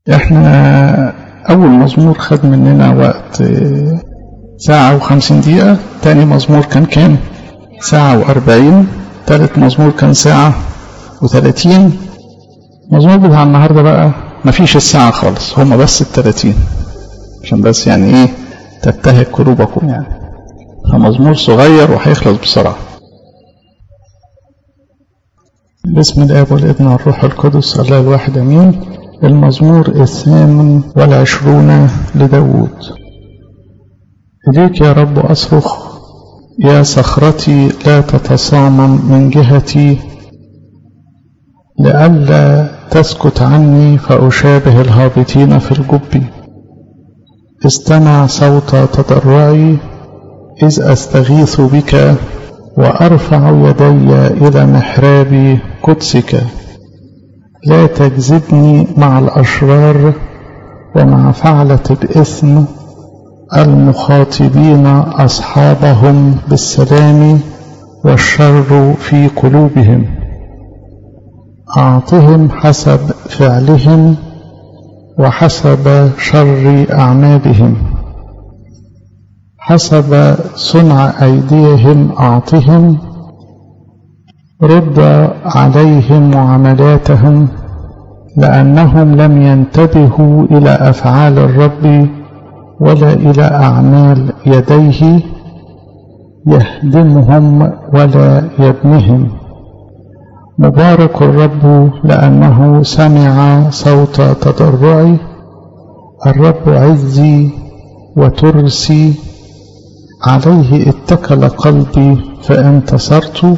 احنا اول مزمور خد مننا وقت ساعة وخمسين دقيقة تاني مزمور كان كام ساعة واربعين تالت مزمور كان ساعة وثلاثين مزمور بتاع النهاردة بقى مفيش الساعة خالص هما بس التلاتين عشان بس يعني ايه تبتهج قلوبكم يعني فمزمور صغير وهيخلص بسرعة باسم الآب والابن والروح القدس الله الواحد أمين المزمور الثامن والعشرون لداود إليك يا رب أصرخ يا صخرتي لا تتصامم من جهتي لئلا تسكت عني فأشابه الهابطين في الجب استمع صوت تضرعي إذ أستغيث بك وأرفع يدي إلى محراب قدسك لا تجذبني مع الأشرار ومع فعلة الإثم المخاطبين أصحابهم بالسلام والشر في قلوبهم أعطهم حسب فعلهم وحسب شر أعمالهم حسب صنع أيديهم أعطهم رد عليهم معاملاتهم لأنهم لم ينتبهوا إلى أفعال الرب ولا إلى أعمال يديه يهدمهم ولا يبنهم مبارك الرب لأنه سمع صوت تضرعي الرب عزي وترسي عليه اتكل قلبي فانتصرت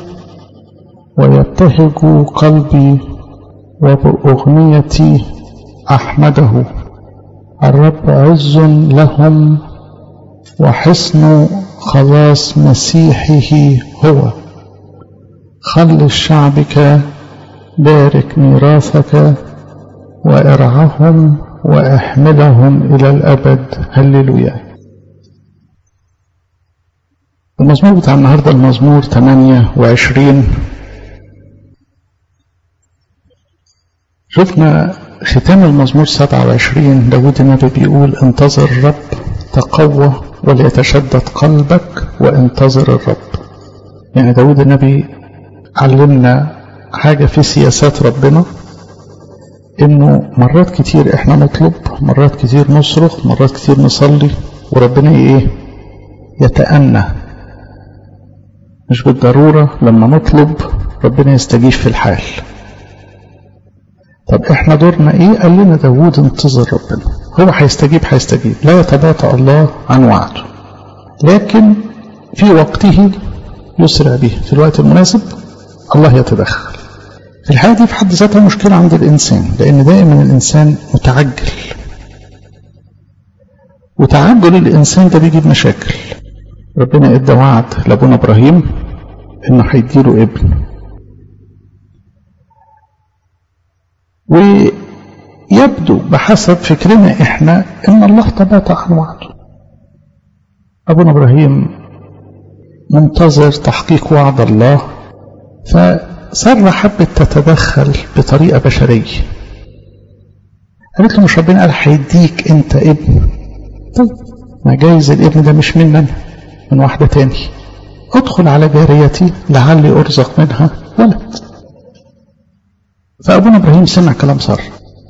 ويبتهج قلبي وبأغنيتي أحمده الرب عز لهم وحصن خلاص مسيحه هو خلص شعبك بارك ميراثك وارعهم واحملهم الى الابد هللويا المزمور بتاع النهاردة المزمور 28 شفنا ختام المزمور 27 داود النبي بيقول انتظر الرب تقوى وليتشدد قلبك وانتظر الرب يعني داود النبي علمنا حاجة في سياسات ربنا انه مرات كتير احنا نطلب مرات كتير نصرخ مرات كتير نصلي وربنا ايه يتأنى مش بالضرورة لما نطلب ربنا يستجيب في الحال طب احنا دورنا ايه قال لنا داود انتظر ربنا هو هيستجيب هيستجيب لا يتباطأ الله عن وعده لكن في وقته يسرع به في الوقت المناسب الله يتدخل في الحالة دي في حد ذاتها مشكلة عند الإنسان لأن دائما الإنسان متعجل وتعجل الإنسان ده بيجيب مشاكل ربنا ادى وعد لابونا ابراهيم انه هيديله ابن ويبدو بحسب فكرنا احنا ان الله تباطأ عن وعده ابونا ابراهيم منتظر تحقيق وعد الله فسارة حبت تتدخل بطريقة بشرية قالت له مش ربنا قال هيديك انت ابن طيب ما جايز الابن ده مش مننا من واحدة تاني ادخل على جاريتي لعلي ارزق منها ولد فابونا ابراهيم سمع كلام سارة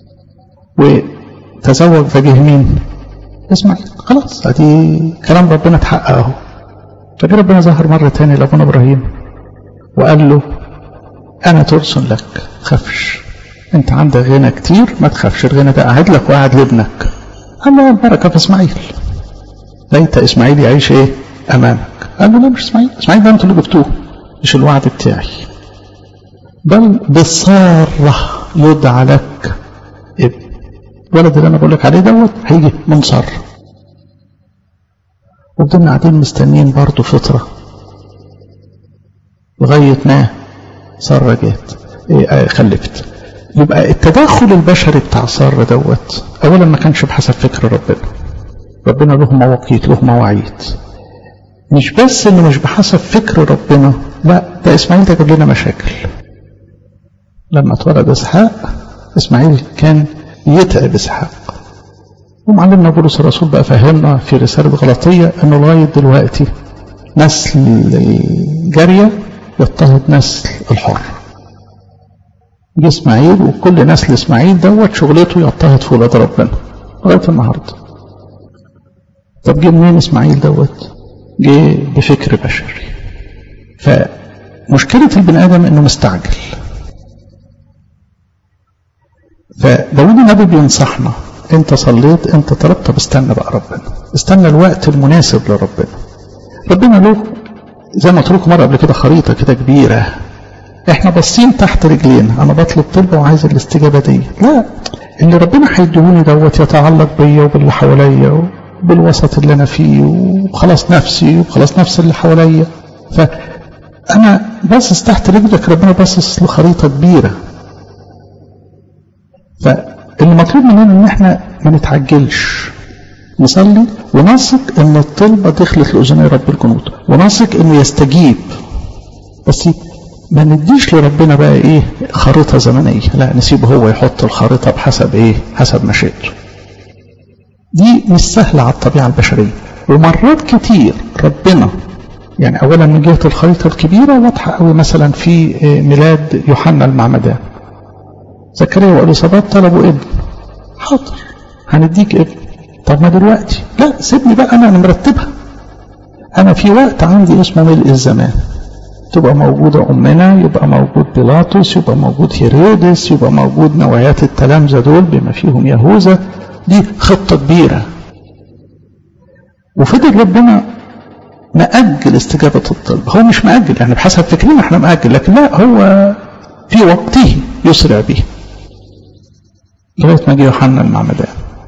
وتزوج فجه مين اسماعيل خلاص ادي كلام ربنا اتحقق اهو فجه ربنا ظهر مرة تاني لابونا ابراهيم وقال له انا ترسل لك خافش انت عندك غنى كتير ما تخافش الغنى ده قاعد لك وقاعد لابنك قال له البركه في اسماعيل ليت اسماعيل يعيش ايه امامك قال له لا مش اسماعيل اسماعيل ده انتوا اللي جبتوه مش الوعد بتاعي بل بصارة يدعى لك ابن الولد اللي انا بقول لك عليه دوت هيجي من سارة وفضلنا قاعدين مستنيين برضه فترة لغاية ما سارة جت إيه خلفت يبقى التدخل البشري بتاع سارة دوت اولا ما كانش بحسب فكر ربنا ربنا له مواقيت له مواعيد مش بس انه مش بحسب فكر ربنا لا ده اسماعيل ده جاب لنا مشاكل لما اتولد اسحاق اسماعيل كان يتعب اسحاق ومعلمنا بولس الرسول بقى فهمنا في رسالة غلطية انه لغاية دلوقتي نسل الجارية يضطهد نسل الحر جه اسماعيل وكل نسل اسماعيل دوت شغلته يضطهد في ولاد ربنا لغاية النهاردة طب جه منين اسماعيل دوت جه بفكر بشري فمشكلة البني آدم انه مستعجل فداود النبي بينصحنا انت صليت انت طلبت طب استنى بقى ربنا استنى الوقت المناسب لربنا ربنا له زي ما قلت لكم مره قبل كده خريطه كده كبيره احنا باصين تحت رجلينا انا بطلب طلبه وعايز الاستجابه دي لا اللي ربنا هيديهوني دوت يتعلق بيا وباللي حواليا وبالوسط اللي انا فيه وخلاص نفسي وخلاص نفس اللي حواليا فانا باصص تحت رجلك ربنا باصص لخريطه كبيره فاللي مطلوب مننا ان احنا ما نتعجلش نصلي ونثق ان الطلبه دخلت لاذني رب الجنود ونثق انه يستجيب بس ما نديش لربنا بقى ايه خريطه زمنيه لا نسيبه هو يحط الخريطه بحسب ايه حسب مشيئته دي مش سهله على الطبيعه البشريه ومرات كتير ربنا يعني اولا من جهه الخريطه الكبيره واضحه قوي مثلا في ميلاد يوحنا المعمدان زكريا واليصابات طلبوا ابن حاضر هنديك ابن طب ما دلوقتي لا سيبني بقى انا مرتبها انا في وقت عندي اسمه ملء الزمان تبقى موجودة أمنا يبقى موجود بيلاطس يبقى موجود هيرودس يبقى موجود نوعيات التلامذة دول بما فيهم يهوذا دي خطة كبيرة وفضل ربنا مأجل استجابة الطلب هو مش مأجل يعني بحسب فكرنا احنا مأجل لكن لا هو في وقته يسرع به لغاية ما جه يوحنا المعمدان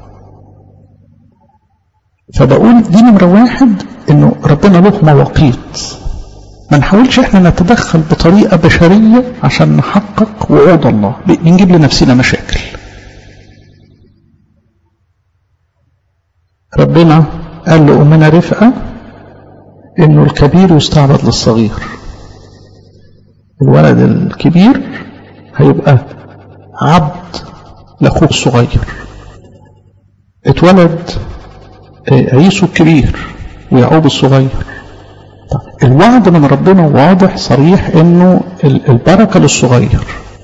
فبقول دي نمرة واحد انه ربنا له مواقيت ما نحاولش احنا نتدخل بطريقة بشرية عشان نحقق وعود الله بنجيب لنفسنا مشاكل ربنا قال لأمنا رفقة انه الكبير يستعبد للصغير الولد الكبير هيبقى عبد لاخوه الصغير اتولد عيسو الكبير ويعقوب الصغير الوعد من ربنا واضح صريح انه البركه للصغير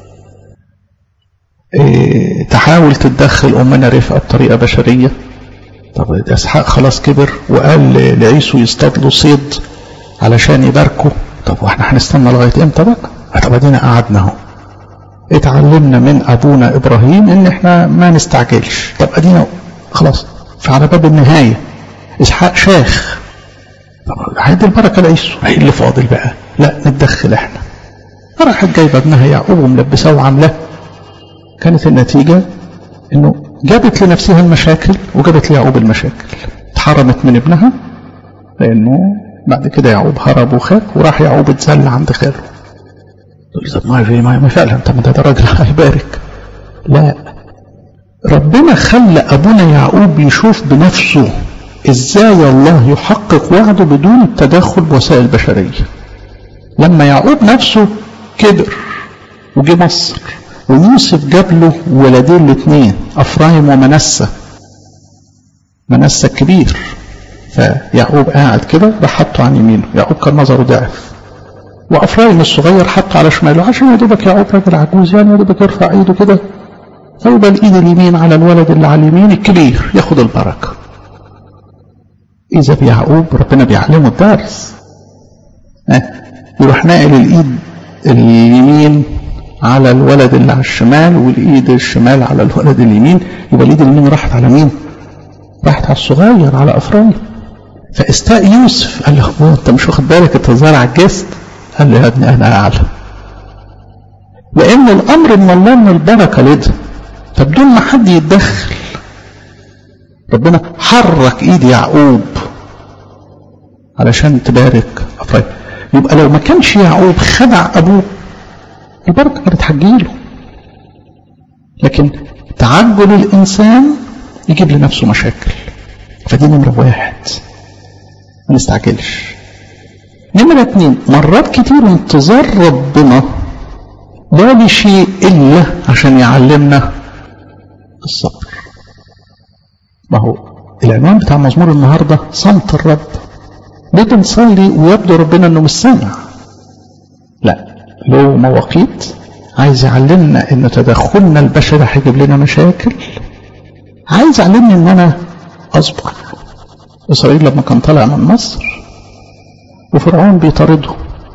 إيه تحاول تتدخل امنا رفقه بطريقه بشريه طب اسحاق خلاص كبر وقال لعيسو يصطاد له صيد علشان يباركه طب واحنا هنستنى لغايه امتى بقى؟ طب ادينا قعدنا اهو اتعلمنا من ابونا ابراهيم ان احنا ما نستعجلش طب ادينا خلاص فعلى باب النهايه اسحاق شاخ طب هيدي البركه لعيسو ايه اللي فاضل بقى؟ لا نتدخل احنا راحت جايبه ابنها يعقوب وملبساه وعاملاه كانت النتيجه انه جابت لنفسها المشاكل وجابت ليعقوب المشاكل اتحرمت من ابنها لانه بعد كده يعقوب هرب وخاف وراح يعقوب اتذل عند خاله تقول طب ما في ما فعلا طب ما ده راجل هيبارك لا ربنا خلى ابونا يعقوب يشوف بنفسه ازاي الله يحقق وعده بدون التدخل بوسائل بشريه لما يعقوب نفسه كبر وجه مصر ويوسف جاب له ولدين الاثنين افرايم ومنسى منسى الكبير فيعقوب قاعد كده راح حطه عن يمينه يعقوب كان نظره ضعف وافرايم الصغير حطه على شماله عشان يا دوبك يعقوب راجل عجوز يعني يا دوبك يرفع ايده كده فيبقى الايد اليمين على الولد اللي على اليمين الكبير ياخد البركه اذا بيعقوب ربنا بيعلمه الدرس يروح ناقل الايد اليمين على الولد اللي على الشمال والايد الشمال على الولد اليمين يبقى الايد اليمين راحت على مين راحت على الصغير على افرايم فاستاء يوسف قال له انت مش واخد بالك انت ظاهر عجزت قال له يا ابني انا اعلم لان الامر من الله من البركه لده فبدون ما حد يتدخل ربنا حرك ايد يعقوب علشان تبارك افرايم يبقى لو ما كانش يعقوب خدع ابوه البركه كانت هتجيله لكن تعجل الانسان يجيب لنفسه مشاكل فدي نمره واحد ما نستعجلش نمرة اتنين مرات كتير انتظار ربنا لا لشيء إلا عشان يعلمنا الصبر ما هو العنوان بتاع مزمور النهارده صمت الرب ليه بنصلي ويبدو ربنا انه مش سامع لا له مواقيت عايز يعلمنا ان تدخلنا البشري هيجيب لنا مشاكل عايز يعلمني ان انا اصبر اسرائيل لما كان طالع من مصر وفرعون بيطارده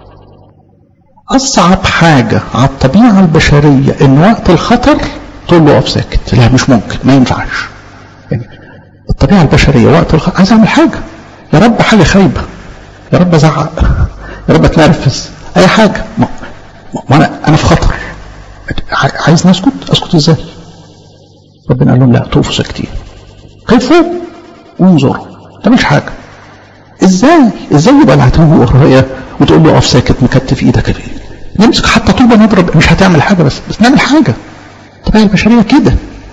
اصعب حاجه على الطبيعه البشريه ان وقت الخطر تقول له اقف ساكت لا مش ممكن ما ينفعش يعني الطبيعه البشريه وقت الخطر عايز اعمل حاجه يا رب حاجه خايبه يا رب ازعق يا رب اتنرفز اي حاجه ما, ما انا انا في خطر عايز نسكت اسكت ازاي ربنا قال لهم لا تقفوا ساكتين خفوا وانظروا ده مش حاجه ازاي ازاي يبقى العدو ورايا وتقول له اقف ساكت مكتف ايدك كده نمسك حتى طوبه نضرب مش هتعمل حاجه بس بس نعمل حاجه الطبيعه البشريه كده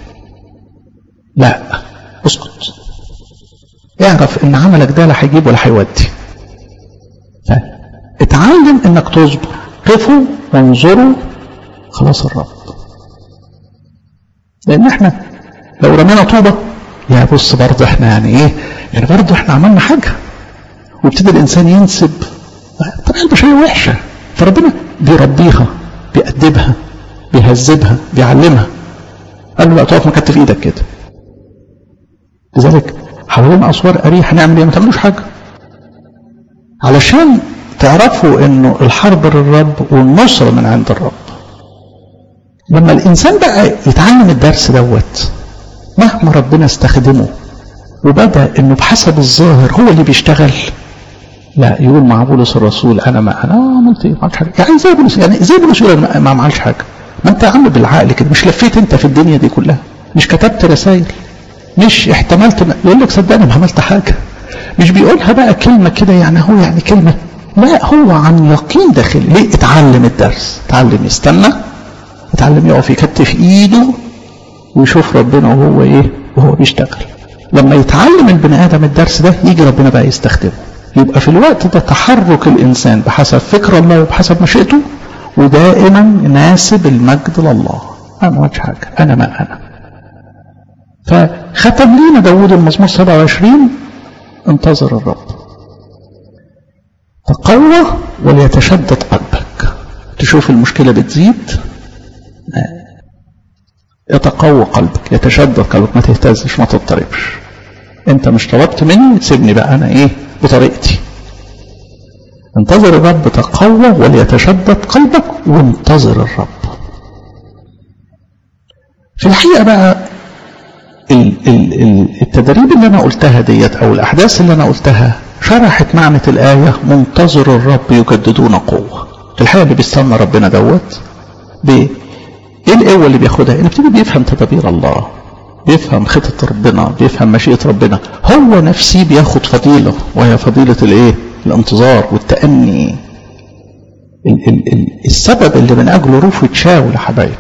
لا اسكت اعرف ان عملك ده لا هيجيب ولا هيودي اتعلم انك تصبر قفوا وانظروا خلاص الرب لان احنا لو رمينا طوبه يا بص برضه احنا يعني ايه يعني برضه احنا عملنا حاجه وابتدى الانسان ينسب الطبيعه البشريه وحشه فربنا بيربيها بيأدبها بيهذبها بيعلمها قال له لا تقف مكتف ايدك كده لذلك حوالين اسوار اريح هنعمل ايه ما تعملوش حاجه علشان تعرفوا انه الحرب للرب والنصر من عند الرب لما الانسان بقى يتعلم الدرس دوت مهما ربنا استخدمه وبدا انه بحسب الظاهر هو اللي بيشتغل لا يقول مع بولس الرسول انا ما انا عملت ايه ما عملتش حاجه يعني زي بولس يعني زي بولس يقول ما عملش حاجه ما انت يا عم بالعقل كده مش لفيت انت في الدنيا دي كلها مش كتبت رسائل مش احتملت ما يقول لك صدقني ما عملت حاجه مش بيقولها بقى كلمه كده يعني هو يعني كلمه لا هو عن يقين داخلي ليه اتعلم الدرس اتعلم يستنى اتعلم يقف يكتف ايده ويشوف ربنا وهو ايه وهو بيشتغل لما يتعلم البني ادم الدرس ده يجي ربنا بقى يستخدمه يبقى في الوقت ده تحرك الانسان بحسب فكر الله وبحسب مشيئته ودائما ناسب المجد لله انا ما عملتش حاجه انا ما انا فختم لينا داود المزمور 27 انتظر الرب تقوى وليتشدد قلبك تشوف المشكلة بتزيد يتقوى قلبك يتشدد قلبك ما تهتزش ما تضطربش انت مش طلبت مني تسيبني بقى انا ايه بطريقتي انتظر الرب تقوى وليتشدد قلبك وانتظر الرب في الحقيقة بقى التدريب اللي انا قلتها ديت او الاحداث اللي انا قلتها شرحت معنى الآية منتظر الرب يجددون قوة الحقيقة اللي بيستنى ربنا دوت ايه القوة اللي بياخدها ان بتيجي بيفهم تدابير الله بيفهم خطة ربنا بيفهم مشيئة ربنا هو نفسي بياخد فضيلة وهي فضيلة الايه الانتظار والتأني ال ال ال السبب اللي من اجله رفض شاول يا حبايب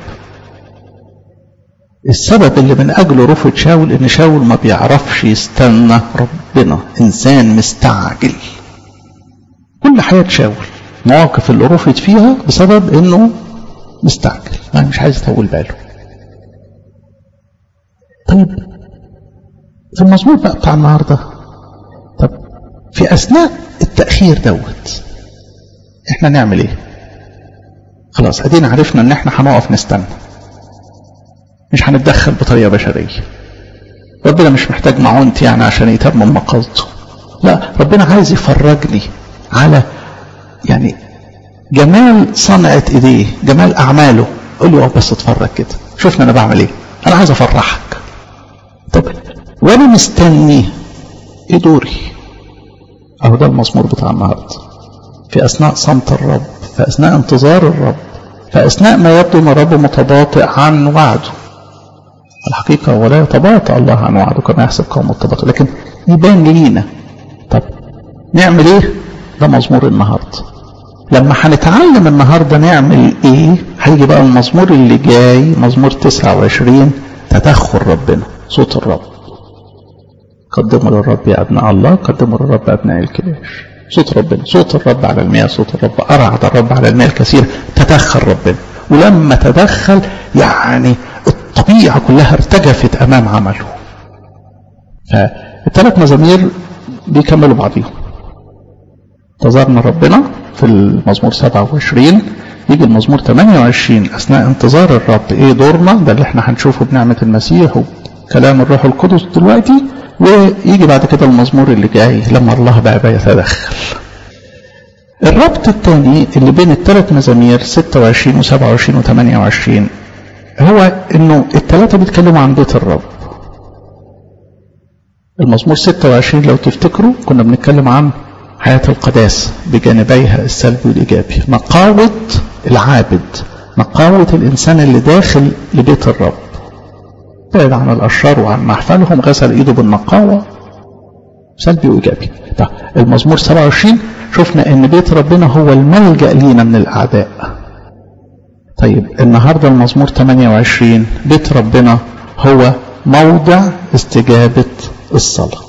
السبب اللي من أجله رفض شاول إن شاول ما بيعرفش يستنى ربنا إنسان مستعجل كل حياة شاول مواقف اللي رفض فيها بسبب إنه مستعجل يعني مش عايز يطول باله طيب في المزمور بقى بتاع النهارده طب في أثناء التأخير دوت إحنا نعمل إيه؟ خلاص أدينا عرفنا إن إحنا هنقف نستنى مش هنتدخل بطريقة بشرية ربنا مش محتاج معونتي يعني عشان يتمم مقاصده لا ربنا عايز يفرجني على يعني جمال صنعة ايديه جمال اعماله قول لي بس اتفرج كده شوفنا انا بعمل ايه انا عايز افرحك طب وانا مستني ايه دوري اهو ده المزمور بتاع النهارده في اثناء صمت الرب في اثناء انتظار الرب في اثناء ما يبدو ان الرب متباطئ عن وعده الحقيقة ولا يتباطأ الله عن وعده كما يحسب قوم التباطؤ لكن يبان لينا طب نعمل ايه ده مزمور النهاردة لما هنتعلم النهاردة نعمل ايه هيجي بقى المزمور اللي جاي مزمور 29 تدخل ربنا صوت الرب قدموا للرب يا ابناء الله قدموا للرب ابناء الكباش صوت ربنا صوت الرب على المياه صوت الرب أرعد الرب على المياه الكثير تدخل ربنا ولما تدخل يعني الطبيعة كلها ارتجفت أمام عمله فالثلاث مزامير بيكملوا بعضهم انتظرنا ربنا في المزمور 27 يجي المزمور 28 أثناء انتظار الرب إيه دورنا ده اللي احنا هنشوفه بنعمة المسيح وكلام الروح القدس دلوقتي ويجي بعد كده المزمور اللي جاي لما الله بقى بيتدخل الربط الثاني اللي بين الثلاث مزامير 26 و27 و28 هو انه الثلاثه بيتكلموا عن بيت الرب المزمور 26 لو تفتكروا كنا بنتكلم عن حياة القداسة بجانبيها السلبي والإيجابي نقاوة العابد نقاوة الإنسان اللي داخل لبيت الرب بعد عن الأشرار وعن محفلهم غسل إيده بالنقاوة سلبي وإيجابي طيب المزمور 27 شفنا إن بيت ربنا هو الملجأ لينا من الأعداء طيب النهاردة المزمور 28 بيت ربنا هو موضع استجابة الصلاة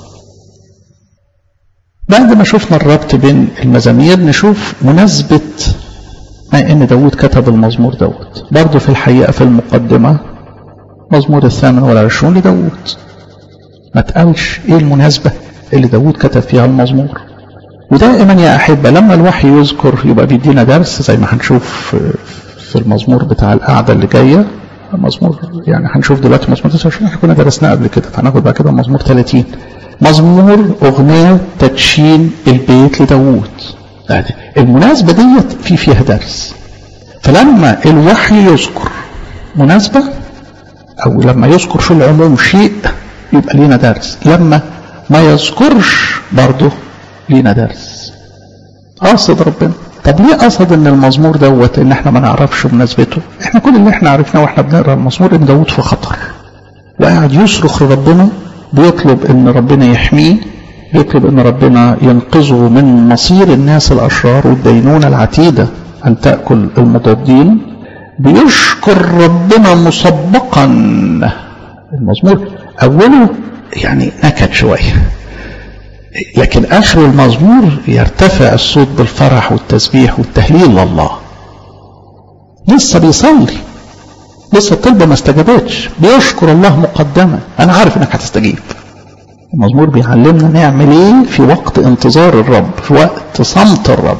بعد ما شفنا الربط بين المزامير نشوف مناسبة ما ان داود كتب المزمور دوت برضه في الحقيقة في المقدمة مزمور الثامن والعشرون لداود ما تقالش ايه المناسبة اللي داود كتب فيها المزمور ودائما يا أحبة لما الوحي يذكر يبقى بيدينا درس زي ما هنشوف في المزمور بتاع القعدة اللي جاية مزمور يعني هنشوف دلوقتي مزمور 29 احنا كنا درسناه قبل كده هناخد بعد كده مزمور 30 مزمور أغنية تدشين البيت لداوود يعني المناسبة ديت في فيها درس فلما الوحي يذكر مناسبة أو لما يذكر في العموم شيء يبقى لينا درس لما ما يذكرش برضه لينا درس قاصد ربنا طب ليه قصد ان المزمور دوت ان احنا ما نعرفش مناسبته احنا كل اللي احنا عرفناه واحنا بنقرا المزمور ان داود في خطر وقاعد يصرخ لربنا بيطلب ان ربنا يحميه بيطلب ان ربنا ينقذه من مصير الناس الاشرار والدينونه العتيده ان تاكل المضادين بيشكر ربنا مسبقا المزمور اوله يعني نكد شويه لكن اخر المزمور يرتفع الصوت بالفرح والتسبيح والتهليل لله لسه بيصلي لسه الطلبة ما استجابتش بيشكر الله مقدما انا عارف انك هتستجيب المزمور بيعلمنا نعمل ايه في وقت انتظار الرب في وقت صمت الرب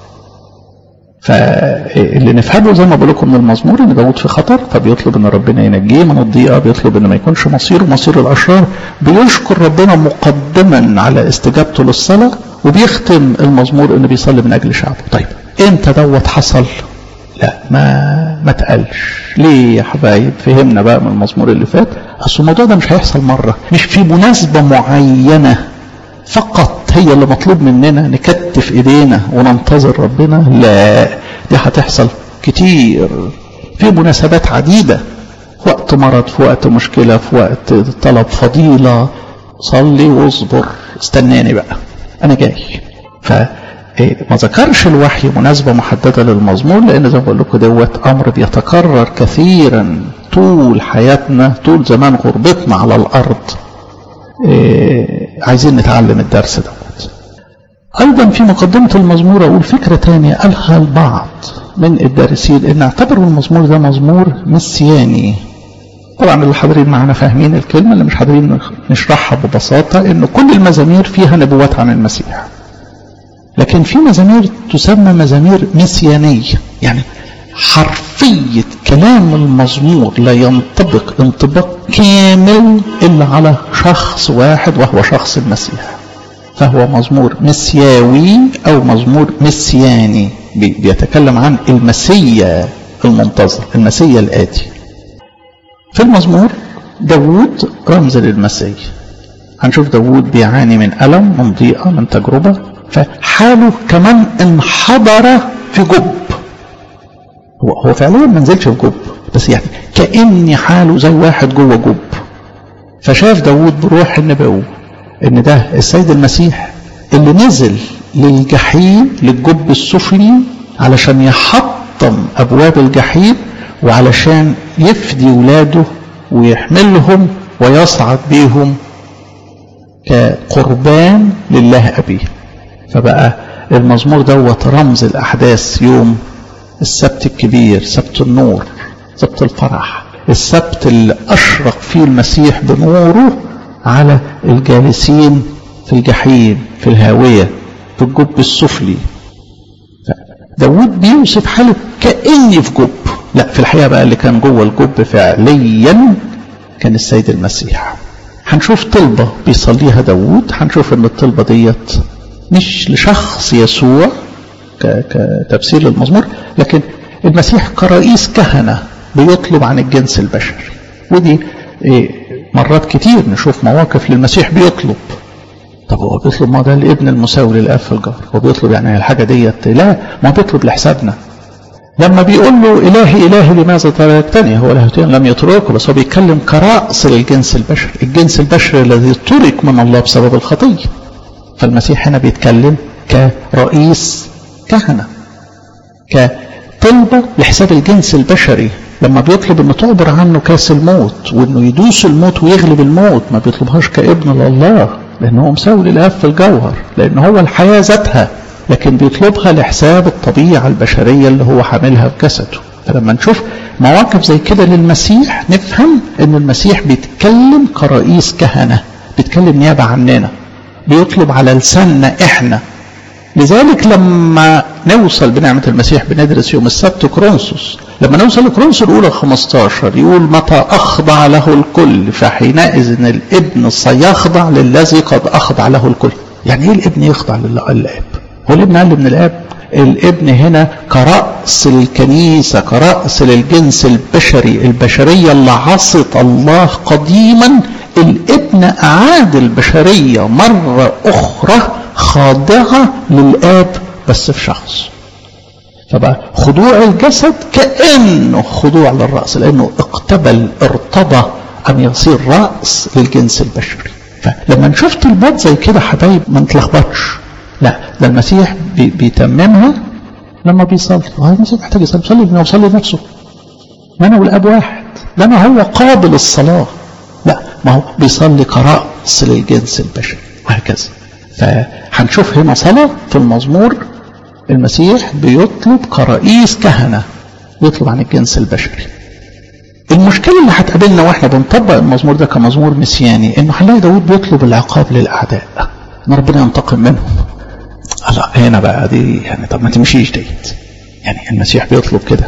فاللي نفهمه زي ما بقول لكم من المزمور ان داود في خطر فبيطلب ان ربنا ينجيه من الضيقه بيطلب ان ما يكونش مصيره مصير الاشرار بيشكر ربنا مقدما على استجابته للصلاه وبيختم المزمور انه بيصلي من اجل شعبه طيب امتى دوت حصل لا ما ما تقلش ليه يا حبايب فهمنا بقى من المزمور اللي فات اصل الموضوع ده مش هيحصل مره مش في مناسبه معينه فقط هي اللي مطلوب مننا نكتف ايدينا وننتظر ربنا لا دي هتحصل كتير في مناسبات عديدة في وقت مرض في وقت مشكلة في وقت طلب فضيلة صلي واصبر استناني بقى انا جاي ف ما ذكرش الوحي مناسبة محددة للمزمور لأن زي ما بقول لكم دوت أمر بيتكرر كثيرا طول حياتنا طول زمان غربتنا على الأرض إيه عايزين نتعلم الدرس دوت أيضا في مقدمة المزمور أقول فكرة تانية قالها البعض من الدارسين إن اعتبروا المزمور ده مزمور مسياني طبعا اللي حاضرين معانا فاهمين الكلمة اللي مش حاضرين نشرحها ببساطة إن كل المزامير فيها نبوات عن المسيح لكن في مزامير تسمى مزامير مسيانية يعني حرفية كلام المزمور لا ينطبق انطباق كامل إلا على شخص واحد وهو شخص المسيح فهو مزمور مسياوي أو مزمور مسياني بيتكلم عن المسيا المنتظر المسيا الآتي في المزمور داوود رمز للمسيح هنشوف داوود بيعاني من ألم من ضيقة من تجربة فحاله كمان انحدر في جب هو هو فعليا ما نزلش في جب بس يعني كأن حاله زي واحد جوه جب فشاف داوود بروح النبوة ان ده السيد المسيح اللي نزل للجحيم للجب السفلي علشان يحطم ابواب الجحيم وعلشان يفدي ولاده ويحملهم ويصعد بيهم كقربان لله أبيه فبقى المزمور دوت رمز الأحداث يوم السبت الكبير سبت النور سبت الفرح السبت اللي أشرق فيه المسيح بنوره على الجالسين في الجحيم في الهاوية في الجب السفلي داود بيوصف حاله كأني في جب لا في الحقيقة بقى اللي كان جوه الجب فعليا كان السيد المسيح هنشوف طلبة بيصليها داود هنشوف ان الطلبة ديت مش لشخص يسوع كتفسير للمزمور لكن المسيح كرئيس كهنة بيطلب عن الجنس البشري ودي مرات كتير نشوف مواقف للمسيح بيطلب طب هو بيطلب ما ده الابن المساوي للاب في الجار هو بيطلب يعني الحاجة ديت لا ما بيطلب لحسابنا لما بيقول له إلهي إلهي لماذا تركتني هو لاهوتين لم يتركه بس هو بيتكلم كرأس للجنس البشري الجنس البشري الذي ترك من الله بسبب الخطية فالمسيح هنا بيتكلم كرئيس كهنة كطلبة لحساب الجنس البشري لما بيطلب انه تعبر عنه كاس الموت وانه يدوس الموت ويغلب الموت ما بيطلبهاش كابن لله لانه هو مساوي للاب في الجوهر لان هو الحياة ذاتها لكن بيطلبها لحساب الطبيعة البشرية اللي هو حاملها في جسده فلما نشوف مواقف زي كده للمسيح نفهم ان المسيح بيتكلم كرئيس كهنة بيتكلم نيابة عننا بيطلب على لساننا احنا لذلك لما نوصل بنعمة المسيح بندرس يوم السبت كرونسوس لما نوصل لكرونسوس الأولى 15 يقول متى أخضع له الكل فحينئذ الابن سيخضع للذي قد أخضع له الكل يعني إيه الابن يخضع للآب هو الابن قال من الآب الابن هنا كرأس الكنيسة كرأس للجنس البشري البشرية اللي عصت الله قديما الابن أعاد البشرية مرة أخرى خاضعة للآب بس في شخص فبقى خضوع الجسد كأنه خضوع للرأس لأنه اقتبل ارتضى أن يصير رأس للجنس البشري فلما شفت الباب زي كده حبايب ما نتلخبطش لا ده المسيح بي بيتممها لما بيصلي هو المسيح محتاج يصلي يصلي لانه يصلي نفسه ما انا والاب واحد لا ما هو قابل الصلاه لا ما هو بيصلي كرأس للجنس البشري وهكذا فهنشوف هنا صلاة في المزمور المسيح بيطلب كرئيس كهنة بيطلب عن الجنس البشري المشكلة اللي هتقابلنا واحنا بنطبق المزمور ده كمزمور مسياني انه هنلاقي داود بيطلب العقاب للاعداء ان ربنا ينتقم منهم لا هنا بقى دي يعني طب ما تمشيش ديت يعني المسيح بيطلب كده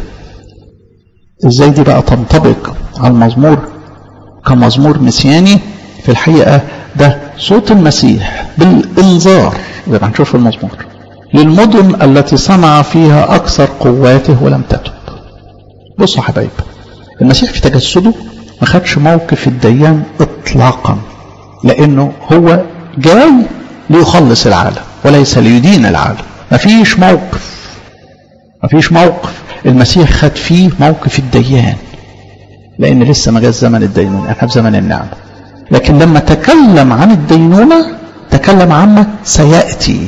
ازاي دي بقى تنطبق على المزمور كمزمور مسياني في الحقيقة ده صوت المسيح بالإنذار زي ما هنشوف في المزمور للمدن التي صنع فيها أكثر قواته ولم تتب بصوا يا حبايب المسيح في تجسده ما خدش موقف الديان إطلاقا لأنه هو جاي ليخلص العالم وليس ليدين العالم ما فيش موقف ما فيش موقف المسيح خد فيه موقف الديان لأن لسه ما جاء زمن الدينونة احنا في زمن النعمة لكن لما تكلم عن الدينونة تكلم عما سيأتي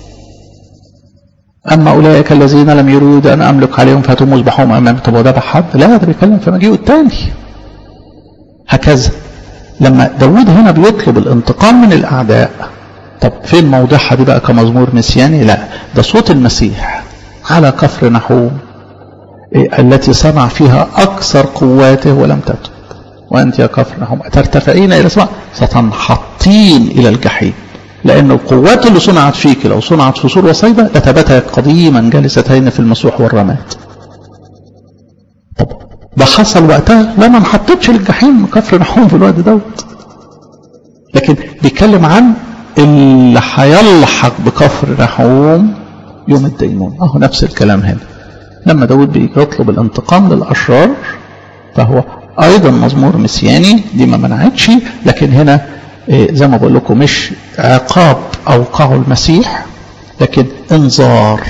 أما أولئك الذين لم يريد أن أملك عليهم فاتوا مصبحهم أمام طب وده بحد لا ده بيتكلم في مجيئه الثاني هكذا لما داود هنا بيطلب الانتقام من الأعداء طب فين موضعها دي بقى كمزمور مسياني لا ده صوت المسيح على كفر نحوم التي صنع فيها أكثر قواته ولم تتب وأنت يا كفر نحوم ترتفعين إلى السماء ستنحطين إلى الجحيم لأن القوات اللي صنعت فيك لو صنعت في سور وصيدا لتبتا قديما جالستين في المسوح والرماد طب ده حصل وقتها لا ما انحطتش للجحيم كفر نحوم في الوقت دوت لكن بيتكلم عن اللي هيلحق بكفر نحوم يوم الدينون اهو نفس الكلام هنا لما داود بيطلب الانتقام للاشرار فهو ايضا مزمور مسياني دي ما منعتش لكن هنا زي ما بقول لكم مش عقاب اوقعه المسيح لكن انذار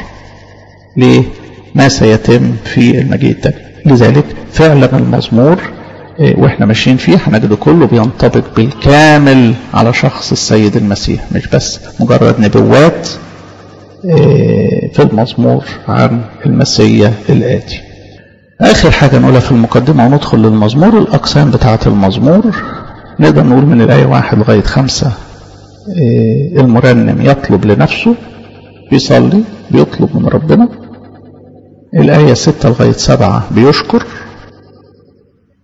لما سيتم في المجيء التاني لذلك فعلا المزمور واحنا ماشيين فيه هنجده كله بينطبق بالكامل على شخص السيد المسيح مش بس مجرد نبوات في المزمور عن المسيا الآتي آخر حاجة نقولها في المقدمة وندخل للمزمور الأقسام بتاعة المزمور نقدر نقول من الآية واحد لغاية خمسة المرنم يطلب لنفسه بيصلي بيطلب من ربنا الآية ستة لغاية سبعة بيشكر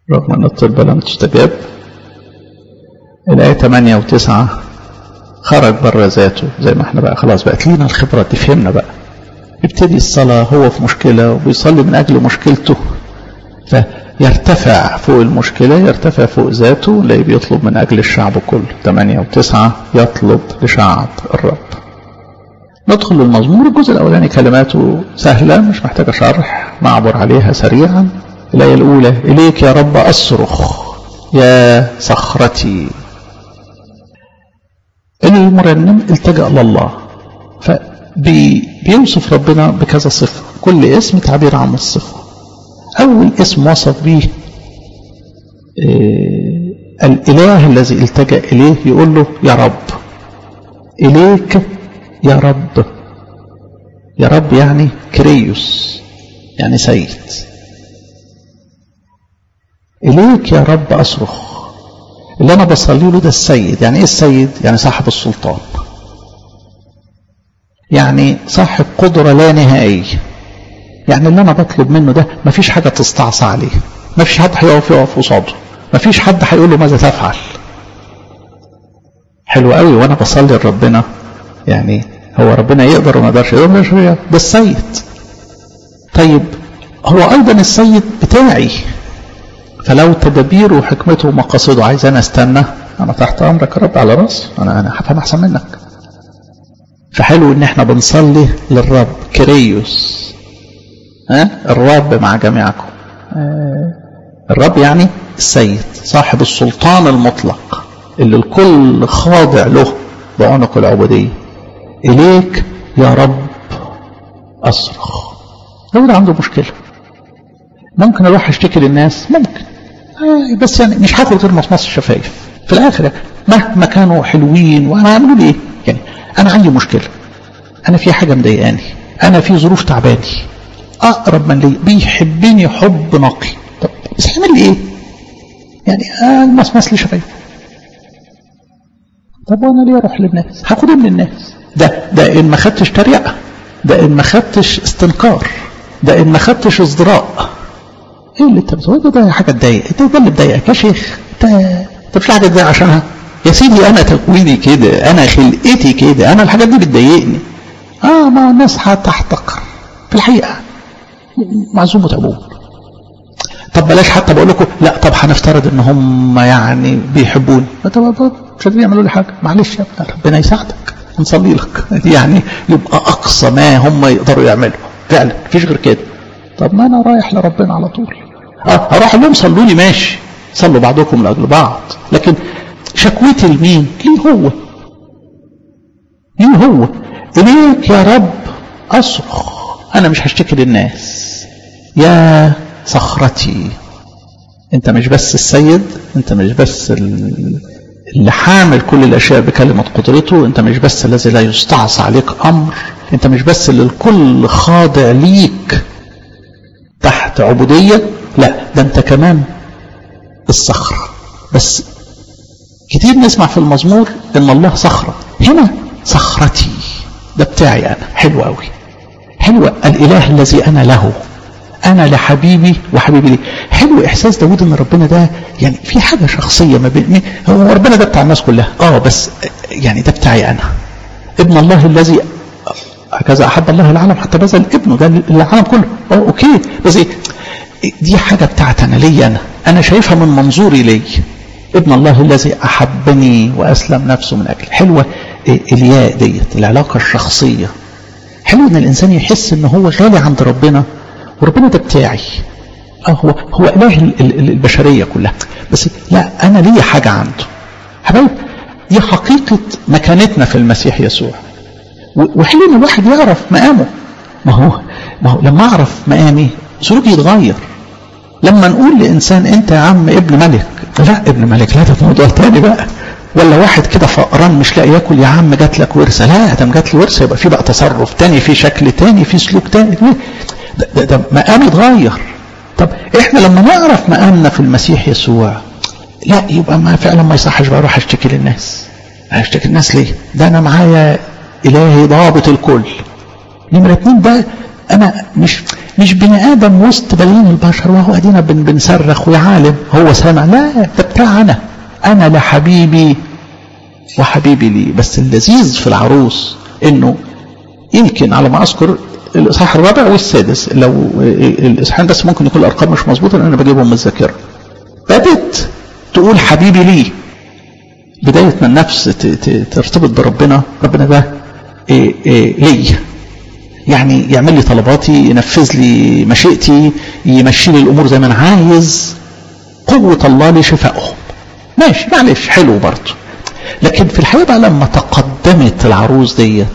رغم أن الطلبة لم تستجاب الآية 8 و9 خرج بره ذاته زي ما احنا بقى خلاص بقت لينا الخبرة دي فهمنا بقى يبتدي الصلاة هو في مشكلة وبيصلي من أجل مشكلته فيرتفع فوق المشكلة يرتفع فوق ذاته لا بيطلب من أجل الشعب كله 8 و9 يطلب لشعب الرب ندخل للمزمور الجزء الأولاني كلماته سهلة مش محتاجة شرح معبر عليها سريعا الآية الأولى إليك يا رب أصرخ يا صخرتي المرنم التجأ لله فبيوصف ربنا بكذا صفة كل اسم تعبير عن الصفة أول اسم وصف به إيه الإله الذي التجأ إليه يقول له يا رب إليك يا رب يا رب يعني كريوس يعني سيد إليك يا رب أصرخ اللي أنا بصلي له ده السيد يعني إيه السيد يعني صاحب السلطان يعني صاحب قدرة لا نهائية يعني اللي أنا بطلب منه ده مفيش حاجة تستعصى عليه مفيش حد هيقف يقف قصاده مفيش حد هيقول له ماذا تفعل حلو قوي وانا بصلي لربنا يعني هو ربنا يقدر وما يقدرش يقدر ده السيد طيب هو ايضا السيد بتاعي فلو تدابيره وحكمته ومقاصده عايز انا استنى انا تحت امرك يا رب على راسي انا انا هفهم احسن منك فحلو ان احنا بنصلي للرب كريوس ها الرب مع جميعكم الرب يعني السيد صاحب السلطان المطلق اللي الكل خاضع له بعنق العبودية إليك يا رب أصرخ لو ده عنده مشكلة ممكن أروح أشتكي للناس ممكن آه بس يعني مش هاخد غير مصمص الشفايف في الآخر مهما كانوا حلوين وأنا أعمل إيه يعني أنا عندي مشكلة أنا في حاجة مضايقاني أنا في ظروف تعباني أقرب من لي بيحبني حب نقي طب بس هعمل إيه يعني آه مصمص لي شفايف طب وانا ليه اروح للناس هاخد من الناس ده ده ان ما خدتش تريقه ده ان ما خدتش استنكار ده ان ما خدتش ازدراء ايه اللي انت بتقوله ده حاجه تضايق ده ده اللي مضايقك يا شيخ انت انت مش حاجه تضايق عشانها يا سيدي انا تكويني كده انا خلقتي كده انا الحاجات دي بتضايقني اه ما الناس هتحتقر في الحقيقه معزوم وتعبون طب بلاش حتى بقول لكم لا طب هنفترض ان هم يعني بيحبوني طب مش قادرين يعملوا لي حاجه معلش يا ابني ربنا يساعدك نصلي لك يعني يبقى اقصى ما هم يقدروا يعملوا فعلا مفيش غير كده طب ما انا رايح لربنا على طول اه هروح لهم صلوا لي ماشي صلوا بعضكم لاجل بعض لكن شكوتي لمين ليه هو ليه هو اليك يا رب اصرخ انا مش هشتكي للناس يا صخرتي انت مش بس السيد انت مش بس اللي حامل كل الاشياء بكلمة قدرته انت مش بس الذي لا يستعصى عليك امر انت مش بس اللي الكل خاضع ليك تحت عبودية لا ده انت كمان الصخرة بس كتير نسمع في المزمور ان الله صخرة هنا صخرتي ده بتاعي انا حلو قوي حلو الاله الذي انا له انا لحبيبي وحبيبي لي حلو احساس داود ان ربنا ده يعني في حاجه شخصيه ما بين هو ربنا ده بتاع الناس كلها اه بس يعني ده بتاعي انا ابن الله الذي هكذا احب الله العالم حتى بذل ابنه ده العالم كله اه اوكي بس ايه دي حاجه بتاعت انا لي انا انا شايفها من منظوري لي ابن الله الذي احبني واسلم نفسه من اجلي حلوه إيه الياء ديت العلاقه الشخصيه حلو ان الانسان يحس ان هو غالي عند ربنا وربنا ده بتاعي اه هو هو اله البشريه كلها بس لا انا ليا حاجه عنده حبايب دي حقيقه مكانتنا في المسيح يسوع وحلو ان الواحد يعرف مقامه ما هو ما هو لما اعرف مقامي سلوكي يتغير لما نقول لانسان انت يا عم ابن ملك لا ابن ملك لا ده موضوع تاني بقى ولا واحد كده فقران مش لاقي ياكل يا عم جات لك ورثه لا ده جات لي ورثه يبقى في بقى تصرف تاني في شكل تاني في سلوك تاني ده, ده, ده مقام اتغير طب احنا لما نعرف مقامنا في المسيح يسوع لا يبقى ما فعلا ما يصحش بقى اروح اشتكي للناس اشتكي الناس ليه ده انا معايا الهي ضابط الكل نمرة اتنين ده انا مش مش بني ادم وسط بلايين البشر وهو ادينا بن بنصرخ ويعالم هو سامع لا ده بتاع انا انا لحبيبي وحبيبي لي بس اللذيذ في العروس انه يمكن على ما اذكر الاصحاح الرابع والسادس لو الاصحاحين بس ممكن يكون الارقام مش مظبوطه لان انا بجيبهم من الذاكره بدت تقول حبيبي لي بدايه ما النفس ترتبط بربنا ربنا ده إيه إيه ليا يعني يعمل لي طلباتي ينفذ لي مشيئتي يمشي لي الامور زي ما انا عايز قوه الله لشفائهم ماشي معلش حلو برضه لكن في الحقيقه بقى لما تقدمت العروس ديت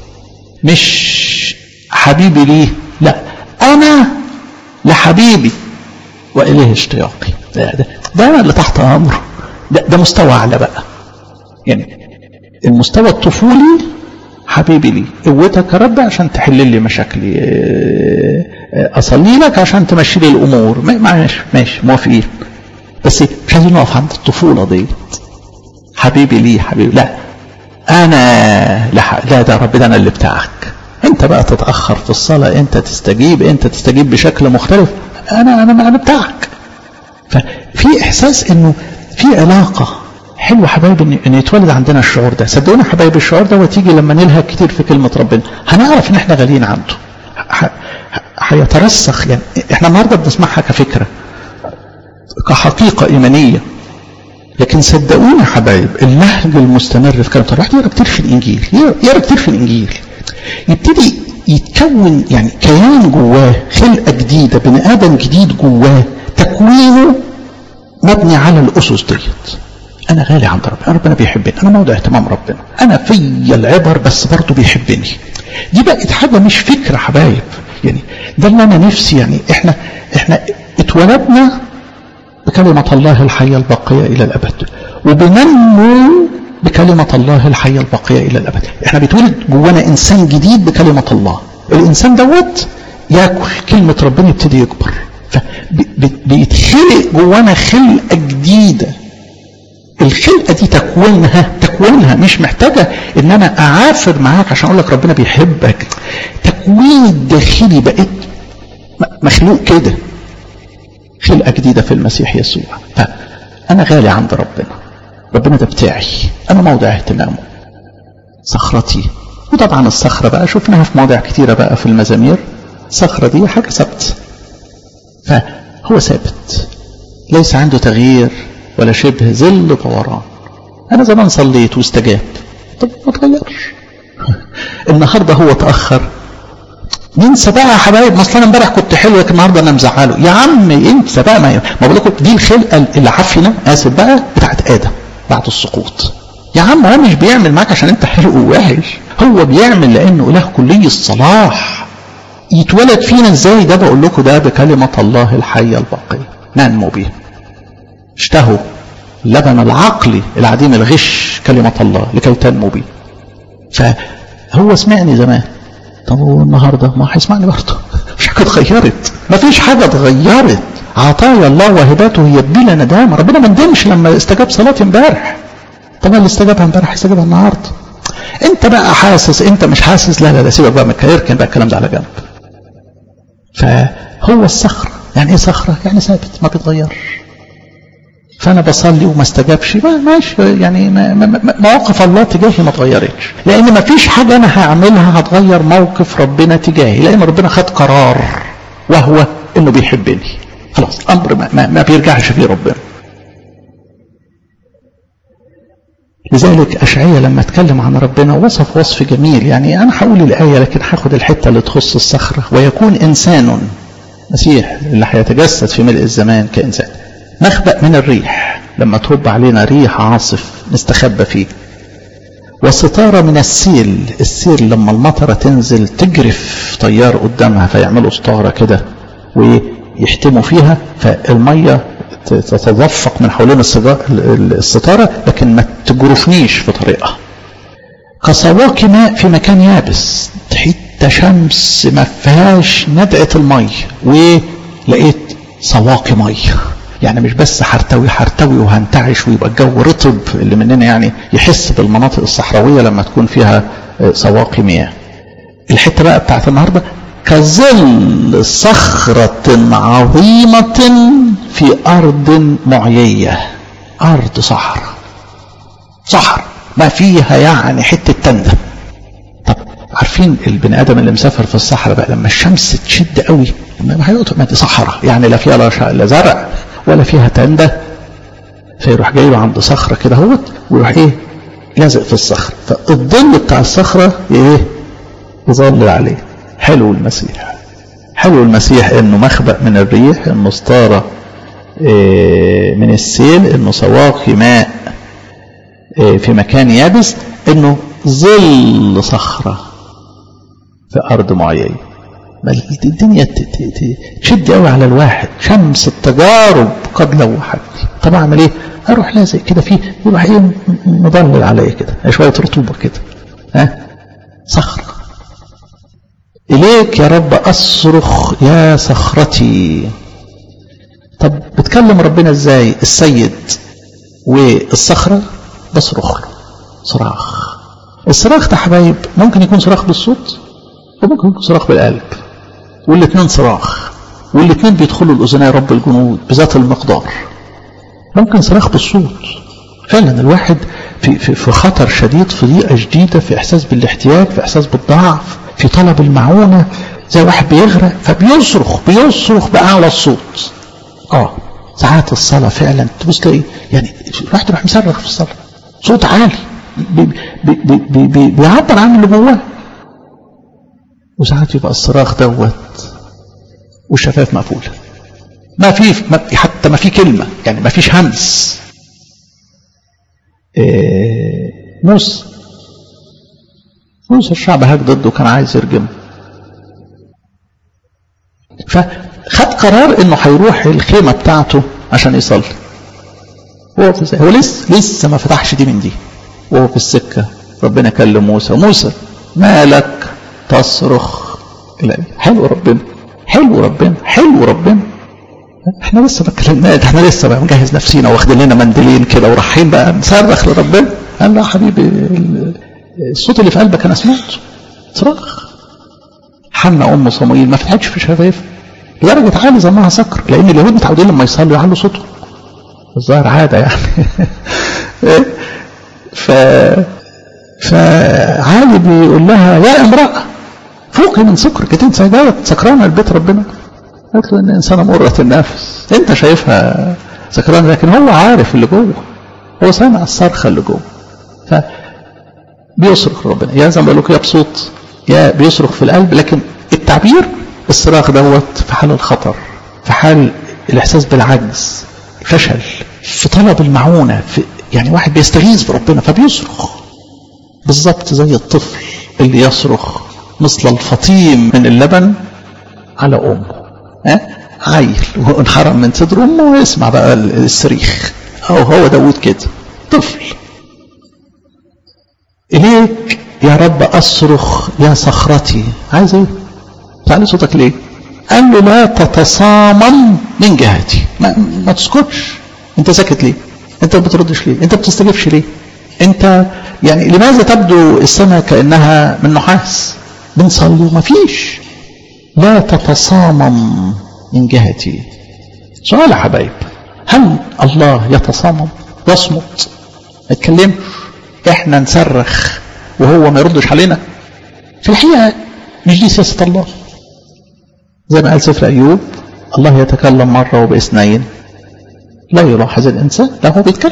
مش حبيبي ليه لا انا لحبيبي واليه اشتياقي ده, ده, ده انا اللي تحت امره ده, ده مستوى اعلى بقى يعني المستوى الطفولي حبيبي لي قوتك يا رب عشان تحل لي مشاكلي اصلي لك عشان تمشي لي الامور ماشي ماشي موافقين بس مش عايزين نقف عند الطفوله ديت حبيبي لي حبيبي لا انا لا, لا ده رب ده انا اللي بتاعك انت بقى تتاخر في الصلاه انت تستجيب انت تستجيب بشكل مختلف انا انا انا بتاعك ففي احساس انه في علاقه حلو حبايب ان, إن يتولد عندنا الشعور ده صدقونا حبايب الشعور ده وتيجي لما نلهى كتير في كلمه ربنا هنعرف ان احنا غاليين عنده هيترسخ يعني احنا النهارده بنسمعها كفكره كحقيقه ايمانيه لكن صدقوني يا حبايب النهج المستمر في كلمه الواحد يقرا كتير في الانجيل يقرا كتير في الانجيل يبتدي يتكون يعني كيان جواه خلقه جديده بني ادم جديد جواه تكوينه مبني على الاسس ديت انا غالي عند ربنا ربنا بيحبني انا موضع اهتمام ربنا انا فيا العبر بس برضه بيحبني دي بقت حاجه مش فكره حبايب يعني ده اللي انا نفسي يعني احنا احنا اتولدنا بكلمة الله الحية الباقية إلى الأبد وبننمو بكلمة الله الحية الباقية إلى الأبد احنا بيتولد جوانا إنسان جديد بكلمة الله الإنسان دوت ياكل كلمة ربنا يبتدي يكبر فبيتخلق جوانا خلقة جديدة الخلقة دي تكوينها تكوينها مش محتاجة ان انا اعافر معاك عشان اقول لك ربنا بيحبك تكوين الداخلي بقيت مخلوق كده خلقة جديدة في المسيح يسوع فأنا غالي عند ربنا ربنا ده بتاعي أنا موضع اهتمامه صخرتي وطبعا الصخرة بقى شفناها في مواضع كتيرة بقى في المزامير الصخرة دي حاجة ثابتة فهو ثابت ليس عنده تغيير ولا شبه ظل دوران أنا زمان صليت واستجاب طب ما تغيرش النهاردة هو تأخر ننسى بقى يا حبايب اصل انا امبارح كنت حلو لكن النهارده انا مزعله يا عم انسى بقى ما ما بقول لكم دي الخلقه العفنه اسف بقى بتاعت ادم بعد السقوط يا عم هو مش بيعمل معاك عشان انت حلو ووحش هو بيعمل لانه اله كلي الصلاح يتولد فينا ازاي ده بقول لكم ده بكلمه الله الحيه الباقيه ننمو بيها اشتهوا اللبن العقلي العديم الغش كلمه الله لكي تنمو به فهو سمعني زمان طب والنهارده ما هيسمعني برضه مش حاجه اتغيرت ما فيش حاجه اتغيرت عطايا الله وهباته هي بلا ندامه ربنا ما ندمش لما استجاب صلاتي امبارح طب اللي استجابها امبارح هيستجابها النهارده انت بقى حاسس انت مش حاسس لا لا لا سيبك بقى من اركن بقى الكلام ده على جنب فهو الصخره يعني ايه صخره يعني ثابت ما بيتغيرش فانا بصلي وما استجابش ماشي يعني مواقف الله تجاهي ما اتغيرتش لان ما فيش حاجه انا هعملها هتغير موقف ربنا تجاهي لان ربنا خد قرار وهو انه بيحبني خلاص امر ما, ما, ما بيرجعش فيه ربنا لذلك أشعية لما اتكلم عن ربنا وصف وصف جميل يعني أنا هقول الآية لكن هاخد الحتة اللي تخص الصخرة ويكون إنسان مسيح اللي هيتجسد في ملء الزمان كإنسان مخبأ من الريح لما تهب علينا ريح عاصف نستخبى فيه وستارة من السيل السيل لما المطرة تنزل تجرف طيار قدامها فيعملوا ستارة كده ويحتموا فيها فالمية تتدفق من حوالين الستارة لكن ما تجرفنيش في طريقها كسواقي ماء في مكان يابس حتة شمس ما فيهاش ندعة المية ولقيت سواقي مية يعني مش بس هرتوي هرتوي وهنتعش ويبقى الجو رطب اللي مننا يعني يحس بالمناطق الصحراوية لما تكون فيها سواقي مياه الحتة بقى بتاعت النهاردة كظل صخرة عظيمة في أرض معيية أرض صحراء صحراء ما فيها يعني حتة تندة طب عارفين البني آدم اللي مسافر في الصحراء بقى لما الشمس تشد قوي ما هيقطع ما دي صحراء يعني لا فيها لا زرع ولا فيها تندة فيروح جايبه عند صخرة كده اهوت ويروح ايه لازق في الصخرة فالظل بتاع الصخرة ايه يظلل عليه حلو المسيح حلو المسيح انه مخبأ من الريح انه ستارة إيه من السيل انه سواقي ماء إيه في مكان يابس انه ظل صخرة في ارض معينة الدنيا تشد قوي على الواحد شمس التجارب قد لوحت طب اعمل ايه اروح لازق كده فيه يروح ايه مضلل عليا كده شويه رطوبه كده ها صخره اليك يا رب اصرخ يا صخرتي طب بتكلم ربنا ازاي السيد والصخره بصرخ له صراخ الصراخ ده حبايب ممكن يكون صراخ بالصوت وممكن يكون صراخ بالقلب والاثنين صراخ والاثنين بيدخلوا الاذنين رب الجنود بذات المقدار ممكن صراخ بالصوت فعلا الواحد في, في, في خطر شديد في ضيقه شديده في احساس بالاحتياج في احساس بالضعف في طلب المعونه زي واحد بيغرق فبيصرخ بيصرخ باعلى الصوت اه ساعات الصلاه فعلا تبص تلاقي يعني الواحد يروح مصرخ في الصلاه صوت عالي بي بي بي بي بيعبر عن اللي جواه وساعات يبقى الصراخ دوت والشفاف مقفوله ما في حتى ما في كلمه يعني ما فيش همس إيه موسى موسى الشعب هاج ضده كان عايز يرجمه فخد قرار انه هيروح الخيمه بتاعته عشان يصلي هو في هو لسه لسه ما فتحش دي من دي وهو في السكه ربنا كلم موسى موسى مالك تصرخ إلي حلو ربنا حلو ربنا حلو ربنا احنا لسه ما اتكلمناش احنا لسه بقى مجهز نفسينا واخدين لنا منديلين كده ورايحين بقى نصرخ لربنا قال له يا حبيبي الصوت اللي في قلبك انا سمعته صراخ حنا ام صموئيل ما فتحتش في شفايفها لدرجه عالي ظنها سكر لان اليهود متعودين لما يصلوا يعلوا صوتهم الظاهر عاده يعني ف فعالي بيقول لها يا امراه فوقي من سكرك انت سجاوت سكرانه لبيت ربنا قالت له ان انسانه مره النفس انت شايفها سكران لكن هو عارف اللي جوه هو سامع الصرخه اللي جوه ف بيصرخ ربنا يا زي ما بقول يا بصوت يا بيصرخ في القلب لكن التعبير الصراخ دوت في حال الخطر في حال الاحساس بالعجز فشل في طلب المعونه في يعني واحد بيستغيث بربنا فبيصرخ بالظبط زي الطفل اللي يصرخ مثل الفطيم من اللبن على امه ها عيل وانحرم من صدر امه ويسمع بقى الصريخ او هو داود كده طفل اليك يا رب اصرخ يا صخرتي عايز ايه تعالي صوتك ليه قال له لا تتصامم من جهتي ما, ما تسكتش انت ساكت ليه انت ما بتردش ليه انت ما بتستجيبش ليه انت يعني لماذا تبدو السماء كانها من نحاس بنصلي وما فيش لا تتصامم من جهتي سؤال يا حبايب هل الله يتصامم يصمت ما يتكلمش احنا نصرخ وهو ما يردش علينا في الحقيقه مش دي سياسه الله زي ما قال سفر ايوب الله يتكلم مره وباثنين لا يلاحظ الانسان لا هو بيتكلم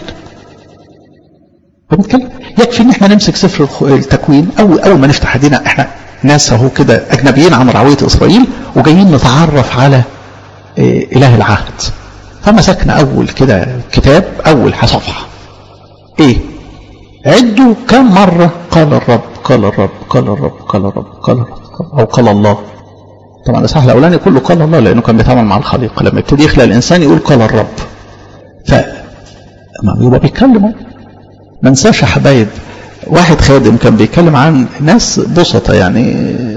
هو بيتكلم يكفي ان احنا نمسك سفر التكوين اول اول ما نفتح دينا احنا ناس اهو كده اجنبيين عن رعويه اسرائيل وجايين نتعرف على إيه اله العهد فمسكنا اول كده كتاب اول صفحه ايه عدوا كم مره قال الرب قال الرب قال الرب قال الرب قال الرب او قال الله طبعا الاصحاح الاولاني كله قال الله لانه كان بيتعامل مع الخليقه لما يبتدي يخلق الانسان يقول قال الرب ف يبقى بيتكلموا ما انساش يا حبايب واحد خادم كان بيتكلم عن ناس بسطة يعني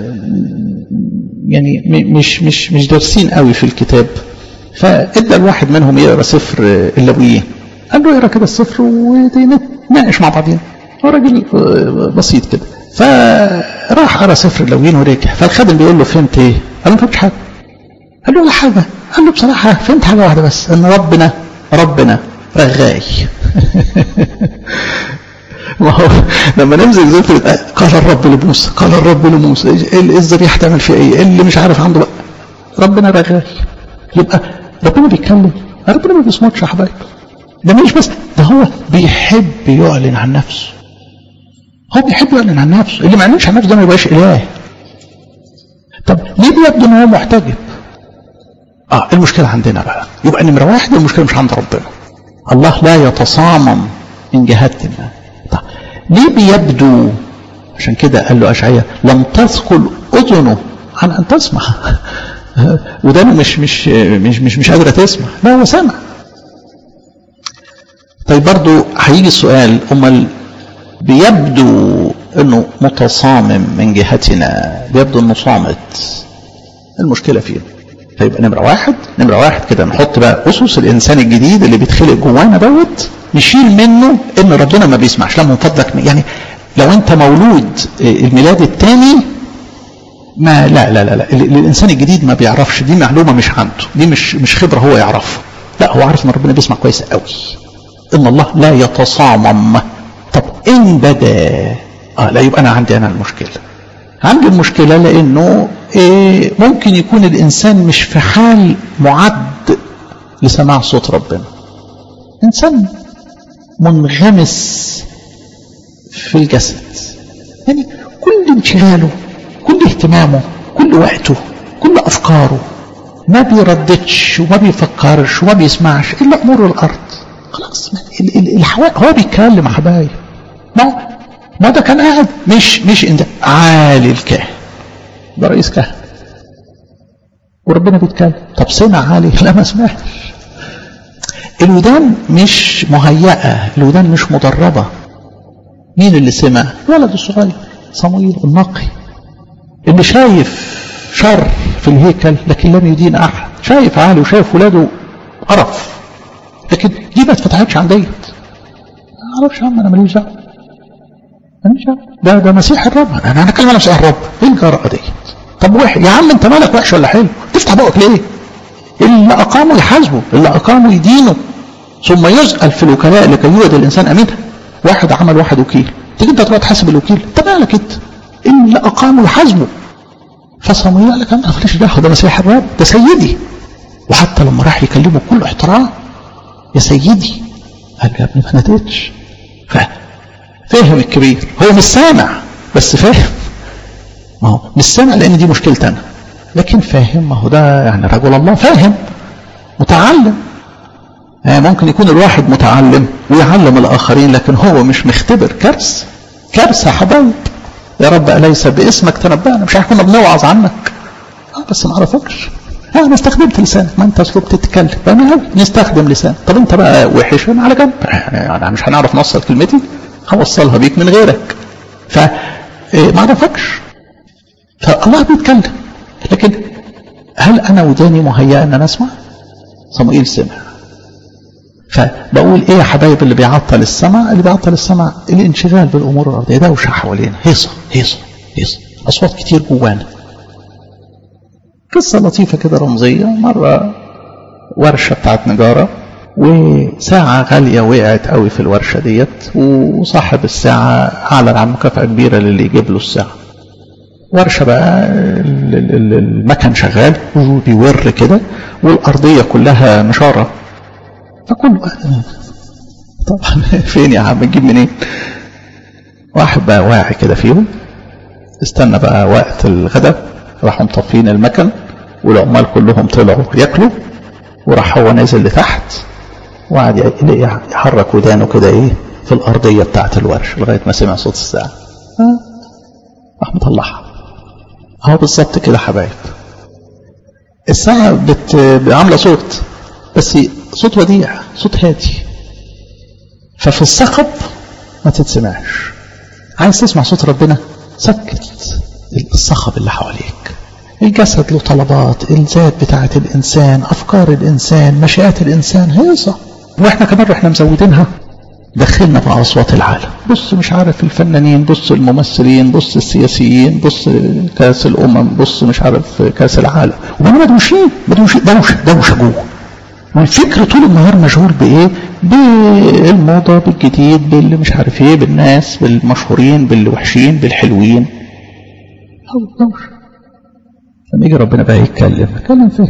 يعني مش مش مش دارسين قوي في الكتاب فادى الواحد منهم يقرا سفر اللويين قال له اقرا كده السفر ونتناقش مع بعضين هو راجل بسيط كده فراح قرا سفر اللويين ورجع فالخادم بيقول له فهمت ايه؟ قال له ما فهمتش حاجه قال له ولا حاجه قال له بصراحه فهمت حاجه واحده بس ان ربنا ربنا رغاي ما هو لما نمسك ذكر قال الرب لموسى قال الرب لموسى ايه الذبيحه تعمل فيها ايه اللي مش عارف عنده بقى ربنا رغاي يبقى ربنا بيتكلم ربنا ما بيصمتش يا حبايبي ده مش بس ده هو بيحب يعلن عن نفسه هو بيحب يعلن عن نفسه اللي ما يعلنش عن نفسه ده ما يبقاش اله طب ليه بيبدو ان هو محتجب اه المشكله عندنا بقى يبقى نمره واحد المشكله مش عند ربنا الله لا يتصامم من جهتنا طب ليه بيبدو عشان كده قال له اشعياء لم تثقل اذنه عن ان تسمع وده مش مش مش مش مش قادره تسمع لا هو سامع طيب برضو هيجي السؤال امال بيبدو انه متصامم من جهتنا بيبدو انه صامت المشكله فيه فيبقى نمره واحد نمره واحد كده نحط بقى اسس الانسان الجديد اللي بيتخلق جوانا دوت نشيل منه ان ربنا ما بيسمعش لا من فضلك يعني لو انت مولود الميلاد الثاني ما لا لا لا, لا. الانسان الجديد ما بيعرفش دي معلومه مش عنده دي مش مش خبره هو يعرفها لا هو عارف ان ربنا بيسمع كويس قوي ان الله لا يتصامم طب ان بدا اه لا يبقى انا عندي انا المشكله عندي المشكله لانه إيه ممكن يكون الانسان مش في حال معد لسماع صوت ربنا انسان منغمس في الجسد يعني كل انشغاله كل اهتمامه كل وقته كل افكاره ما بيرددش وما بيفكرش وما بيسمعش الا امور الارض خلاص الحواء هو بيتكلم يا حبايب ما ما ده كان قاعد مش مش انت عالي الكاهن ده رئيس كهنه وربنا بيتكلم طب سمع عالي لا ما سمعش الودان مش مهيئه الودان مش مدربه مين اللي سمع ولد الصغير صمويل النقي اللي شايف شر في الهيكل لكن لم يدين احد شايف عالي وشايف ولاده قرف لكن دي ما اتفتحتش عن ديت ما اعرفش يا عم انا ماليش دعوه ماليش دعوه ده ده مسيح الرب انا انا اتكلم على مسيح الرب ايه الجرأه ديت طب وح يا عم انت مالك وحش ولا حلو تفتح بقك ليه اللي اقاموا يحاسبوا اللي اقاموا يدينوا ثم يسال في الوكلاء لكي يوجد الانسان امين واحد عمل واحد وكيل تيجي انت تروح تحاسب الوكيل انت مالك انت اللي اقاموا يحاسبوا فصمويل قال لك انا ماليش دعوه ده مسيح الرب ده سيدي وحتى لما راح يكلمه بكل احترام يا سيدي قال يا ابني ما ناديتش فاهم الكبير هو مش سامع بس فاهم ما هو مش سامع لان دي مشكلتي انا لكن فاهم ما هو ده يعني رجل الله فاهم متعلم يعني ممكن يكون الواحد متعلم ويعلم الاخرين لكن هو مش مختبر كارثه كارثه يا حبايب يا رب اليس باسمك تنبأنا مش احنا كنا بنوعظ عنك اه بس ما اعرفكش اه انا استخدمت لسانك ما انت اسلوب تتكلم فانا قوي نستخدم لسان طب انت بقى وحش انا على جنب يعني مش هنعرف نوصل كلمتي هوصلها بيك من غيرك ف ما اعرفكش فالله بيتكلم لكن هل انا وداني مهيئه ان انا اسمع صموئيل سمع فبقول ايه يا حبايب اللي بيعطل السمع اللي بيعطل السمع الانشغال بالامور الارضيه دوشه حوالينا هيصه هيصه هيصه اصوات كتير جوانا قصه لطيفه كده رمزيه مره ورشه بتاعت نجاره وساعة غالية وقعت قوي في الورشة ديت وصاحب الساعة أعلن عن مكافأة كبيرة للي يجيب له الساعة ورشة بقى المكن شغال بيور كده والأرضية كلها نشارة فكله طبعا فين يا عم نجيب منين واحد بقى واعي كده فيهم استنى بقى وقت الغداء راحوا مطفين المكن والعمال كلهم طلعوا ياكلوا وراح هو نازل لتحت وقعد يحرك ودانه كده ايه في الارضيه بتاعت الورش لغايه ما سمع صوت الساعه راح مطلعها اهو بالظبط كده حبايب الساعه بت... عامله صوت بس صوت وديع صوت هادي ففي الصخب ما تتسمعش عايز تسمع صوت ربنا سكت الصخب اللي حواليك الجسد له طلبات الذات بتاعت الإنسان أفكار الإنسان مشيئات الإنسان هيصة وإحنا كمان رحنا مزودينها دخلنا في أصوات العالم بص مش عارف الفنانين بص الممثلين بص السياسيين بص كاس الأمم بص مش عارف كاس العالم وبعدين مدوشين مدوشين دوشة دوشة جوه والفكر طول النهار مشغول بإيه بالموضة بالجديد باللي مش عارف إيه بالناس بالمشهورين بالوحشين بالحلوين أو دوشة لما يجي ربنا بقى يتكلم يتكلم فين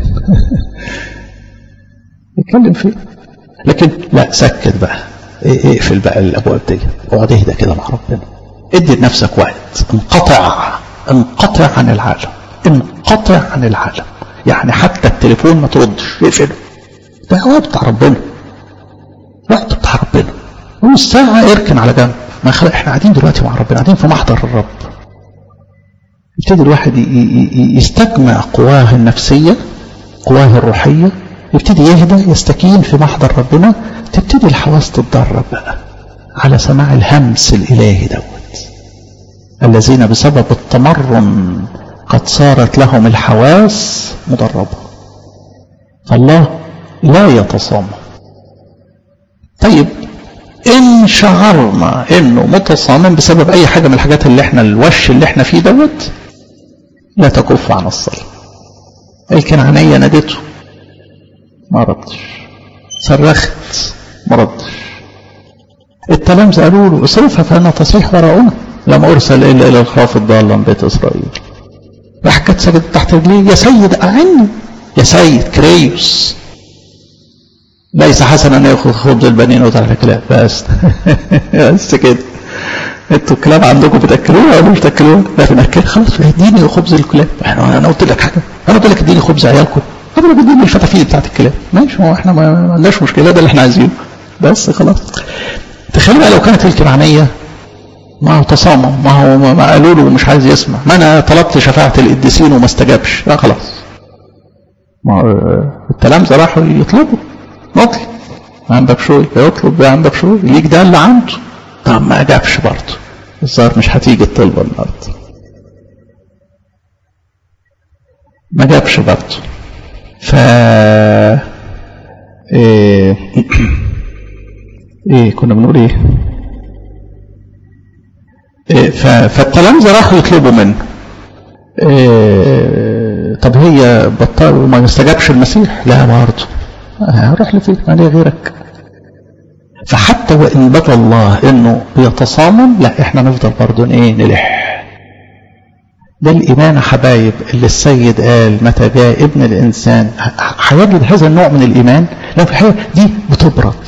يتكلم فين لكن لا سكت بقى اقفل بقى الابواب دي اقعد اهدى كده مع ربنا ادي لنفسك وقت انقطع انقطع عن العالم انقطع عن العالم يعني حتى التليفون ما تردش اقفله ده وقت بتاع ربنا وقت بتاع ربنا والساعة اركن على جنب ما خلق احنا قاعدين دلوقتي مع ربنا قاعدين في محضر الرب يبتدي الواحد يستجمع قواه النفسية قواه الروحية يبتدي يهدى يستكين في محضر ربنا تبتدي الحواس تتدرب بقى على سماع الهمس الإلهي دوت الذين بسبب التمرن قد صارت لهم الحواس مدربة فالله لا يتصامى طيب إن شعرنا إنه متصامم بسبب أي حاجة من الحاجات اللي إحنا الوش اللي إحنا فيه دوت لا تكف عن الصلاة الكنعانية نادته ما ردش صرخت ما ردش التلامذة قالوا له اصرفها فانها تصيح وراءنا لم ارسل الا الى الخراف الضاله من بيت اسرائيل راح كانت سجد تحت رجليه يا سيد اعني يا سيد كريوس ليس حسنا ان ياخذ خبز البنين وتعرف الكلاب بس بس كده انتوا الكلاب عندكم بتاكلوها ولا مش بتاكلوها؟ لا بناكل خلاص اديني خبز الكلاب احنا انا قلت لك حاجه انا قلت لك اديني خبز عيالكم حضرتك اديني الفتافيت بتاعت الكلاب ماشي هو احنا ما عندناش مشكله ده اللي احنا عايزينه بس خلاص تخيل بقى لو كانت الكنعانيه ما هو تصامم ما هو ما قالوا له مش عايز يسمع ما انا طلبت شفاعه القديسين وما استجابش لا خلاص ما التلامذه راحوا يطلبوا نطلب عندك شوي يطلب ده عندك شوي يجي ده اللي عنده طب ما اجابش برضه الظاهر مش هتيجي الطلبه النهارده ما جابش برضه ف ايه ايه كنا بنقول ايه, إيه ف... فالتلامذه راحوا يطلبوا منه إيه طب هي بطل وما استجابش المسيح لا برضه هروح لفين ما ليه غيرك فحتى وان بدا الله انه بيتصامم لا احنا نفضل برضه ايه نلح ده الإيمان يا حبايب اللي السيد قال متى جاء ابن الإنسان هيجد هذا النوع من الإيمان لو في الحقيقة دي بتبرد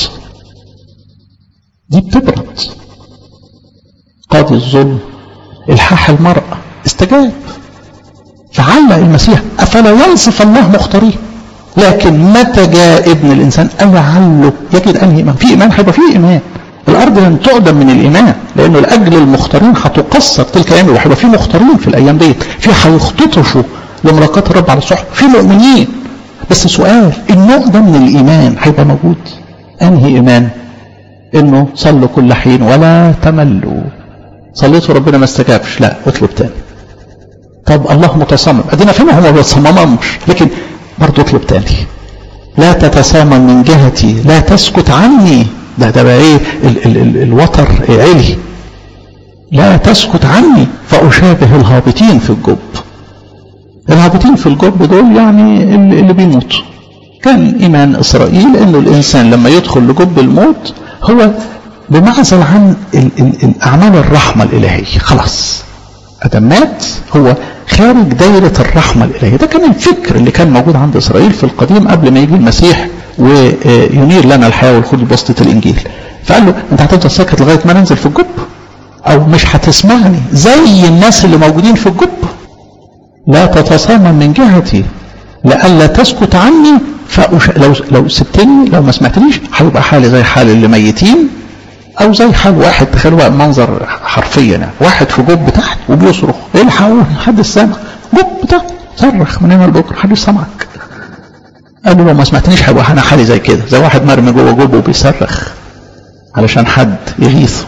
دي بتبرد قاضي الظلم الحاح المرأة استجاب فعلق المسيح أفلا ينصف الله مختاريه لكن متى جاء ابن الإنسان ألعله يجد أنهي إيمان في إيمان هيبقى فيه إيمان الأرض لن تعدم من الإيمان لأنه لأجل المختارين هتقصر تلك الأيام وهيبقى في مختارين في الأيام ديت في هيختطفوا لملاقاة الرب على الصحف في مؤمنين بس سؤال النوع ده من الإيمان هيبقى موجود أنهي إيمان إنه صلوا كل حين ولا تملوا صليت وربنا ما استجابش لا اطلب تاني طب الله متصمم ادينا فهمنا هو ما بيتصممش لكن برضه اطلب تاني لا تتصامم من جهتي لا تسكت عني ده ده بقى ايه ال ال ال الوتر علي لا تسكت عني فأشابه الهابطين في الجب الهابطين في الجب دول يعني اللي, اللي بيموتوا كان إيمان إسرائيل أنه الإنسان لما يدخل لجب الموت هو بمعزل عن ال ال الأعمال الرحمة الإلهية خلاص أدم مات هو خارج دايرة الرحمة الإلهية ده كان الفكر اللي كان موجود عند إسرائيل في القديم قبل ما يجي المسيح وينير لنا الحياة والخلود بواسطة الإنجيل فقال له أنت هتفضل ساكت لغاية ما ننزل في الجب أو مش هتسمعني زي الناس اللي موجودين في الجب لا تتصامم من جهتي لئلا تسكت عني فأش... لو لو سبتني لو ما سمعتنيش هيبقى حالي زي حال اللي ميتين او زي حال واحد تخيلوا بقى المنظر حرفيا يعني واحد في جب تحت وبيصرخ الحقوني حد سامع جب تحت صرخ من هنا لبكره حد سامعك قال له لو ما سمعتنيش هيبقى انا حالي زي كده زي واحد مرمي جوه جب وبيصرخ علشان حد يغيثه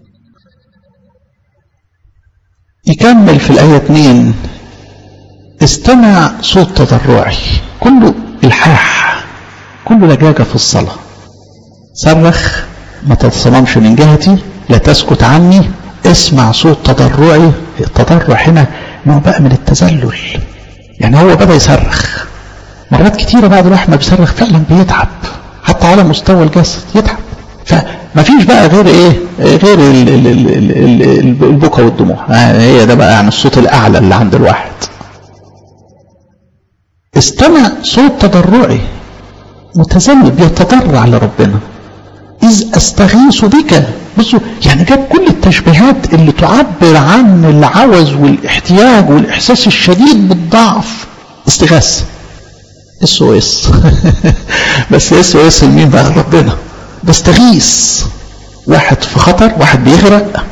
يكمل في الآية 2 استمع صوت تضرعي كله الحاح كله لجاجة في الصلاة صرخ ما تتصممش من جهتي لا تسكت عني اسمع صوت تضرعي التضرع هنا نوع بقى من التذلل يعني هو بدأ يصرخ مرات كتيرة بعد الواحد ما بيصرخ فعلا بيتعب حتى على مستوى الجسد يتعب فما فيش بقى غير ايه غير ال- ال- ال- ال- ال- البكا والدموع آه، هي ده بقى يعني الصوت الاعلى اللي عند الواحد استمع صوت تضرعي متذلل بيتضرع لربنا إذ أستغيث بك بصوا يعني جاب كل التشبيهات اللي تعبر عن العوز والاحتياج والإحساس الشديد بالضعف استغاثة اس او اس بس اس او اس لمين بقى ربنا بستغيث واحد في خطر واحد بيغرق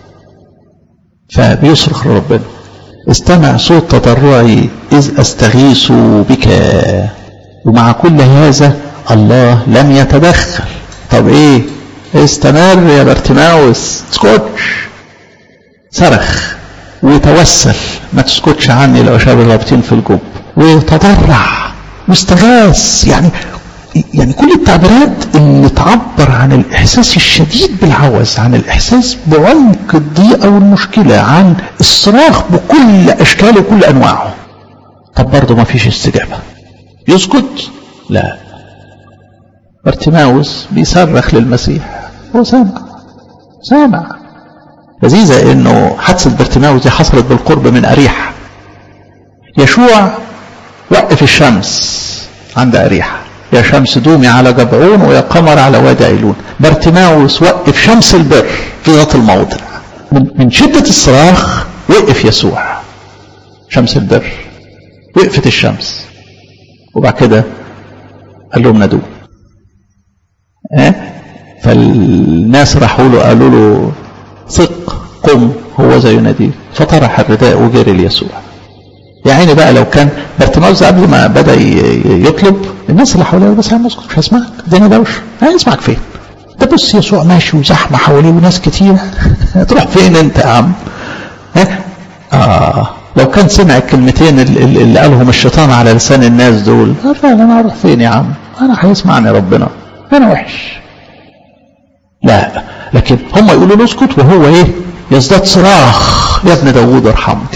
فبيصرخ لربنا استمع صوت تضرعي إذ أستغيث بك ومع كل هذا الله لم يتدخل طب ايه استمر يا بارتماوس اسكتش صرخ وتوسل ما تسكتش عني لو شاب الرابطين في الجب وتضرع واستغاث يعني يعني كل التعبيرات اللي تعبر عن الاحساس الشديد بالعوز عن الاحساس بعمق الضيقه والمشكله عن الصراخ بكل اشكاله وكل انواعه طب برضه ما فيش استجابه يسكت لا بارتماوس بيصرخ للمسيح هو سامع سامع لذيذة انه حادثة بارتماوس دي حصلت بالقرب من اريحة يشوع وقف الشمس عند اريحة يا شمس دومي على جبعون ويا قمر على وادي عيلون بارتماوس وقف شمس البر في ذات الموضع من, من شدة الصراخ وقف يسوع شمس البر وقفت الشمس وبعد كده قال لهم نادوه اه؟ فالناس راحوا له قالوا له ثق قم هو زي يناديه فطرح الرداء وجري ليسوع يا عيني بقى لو كان بارتماوس قبل ما بدا يطلب الناس اللي حواليه بس انا اسكت مش هسمعك الدنيا دوشه هيسمعك فين ده بص يسوع ماشي وزحمه حواليه وناس كتير تروح فين انت يا عم ها اه لو كان سمع الكلمتين اللي, اللي قالهم الشيطان على لسان الناس دول فعلا اروح فين يا عم انا هيسمعني ربنا انا وحش لا لكن هم يقولوا له اسكت وهو ايه يزداد صراخ يا ابن داوود ارحمني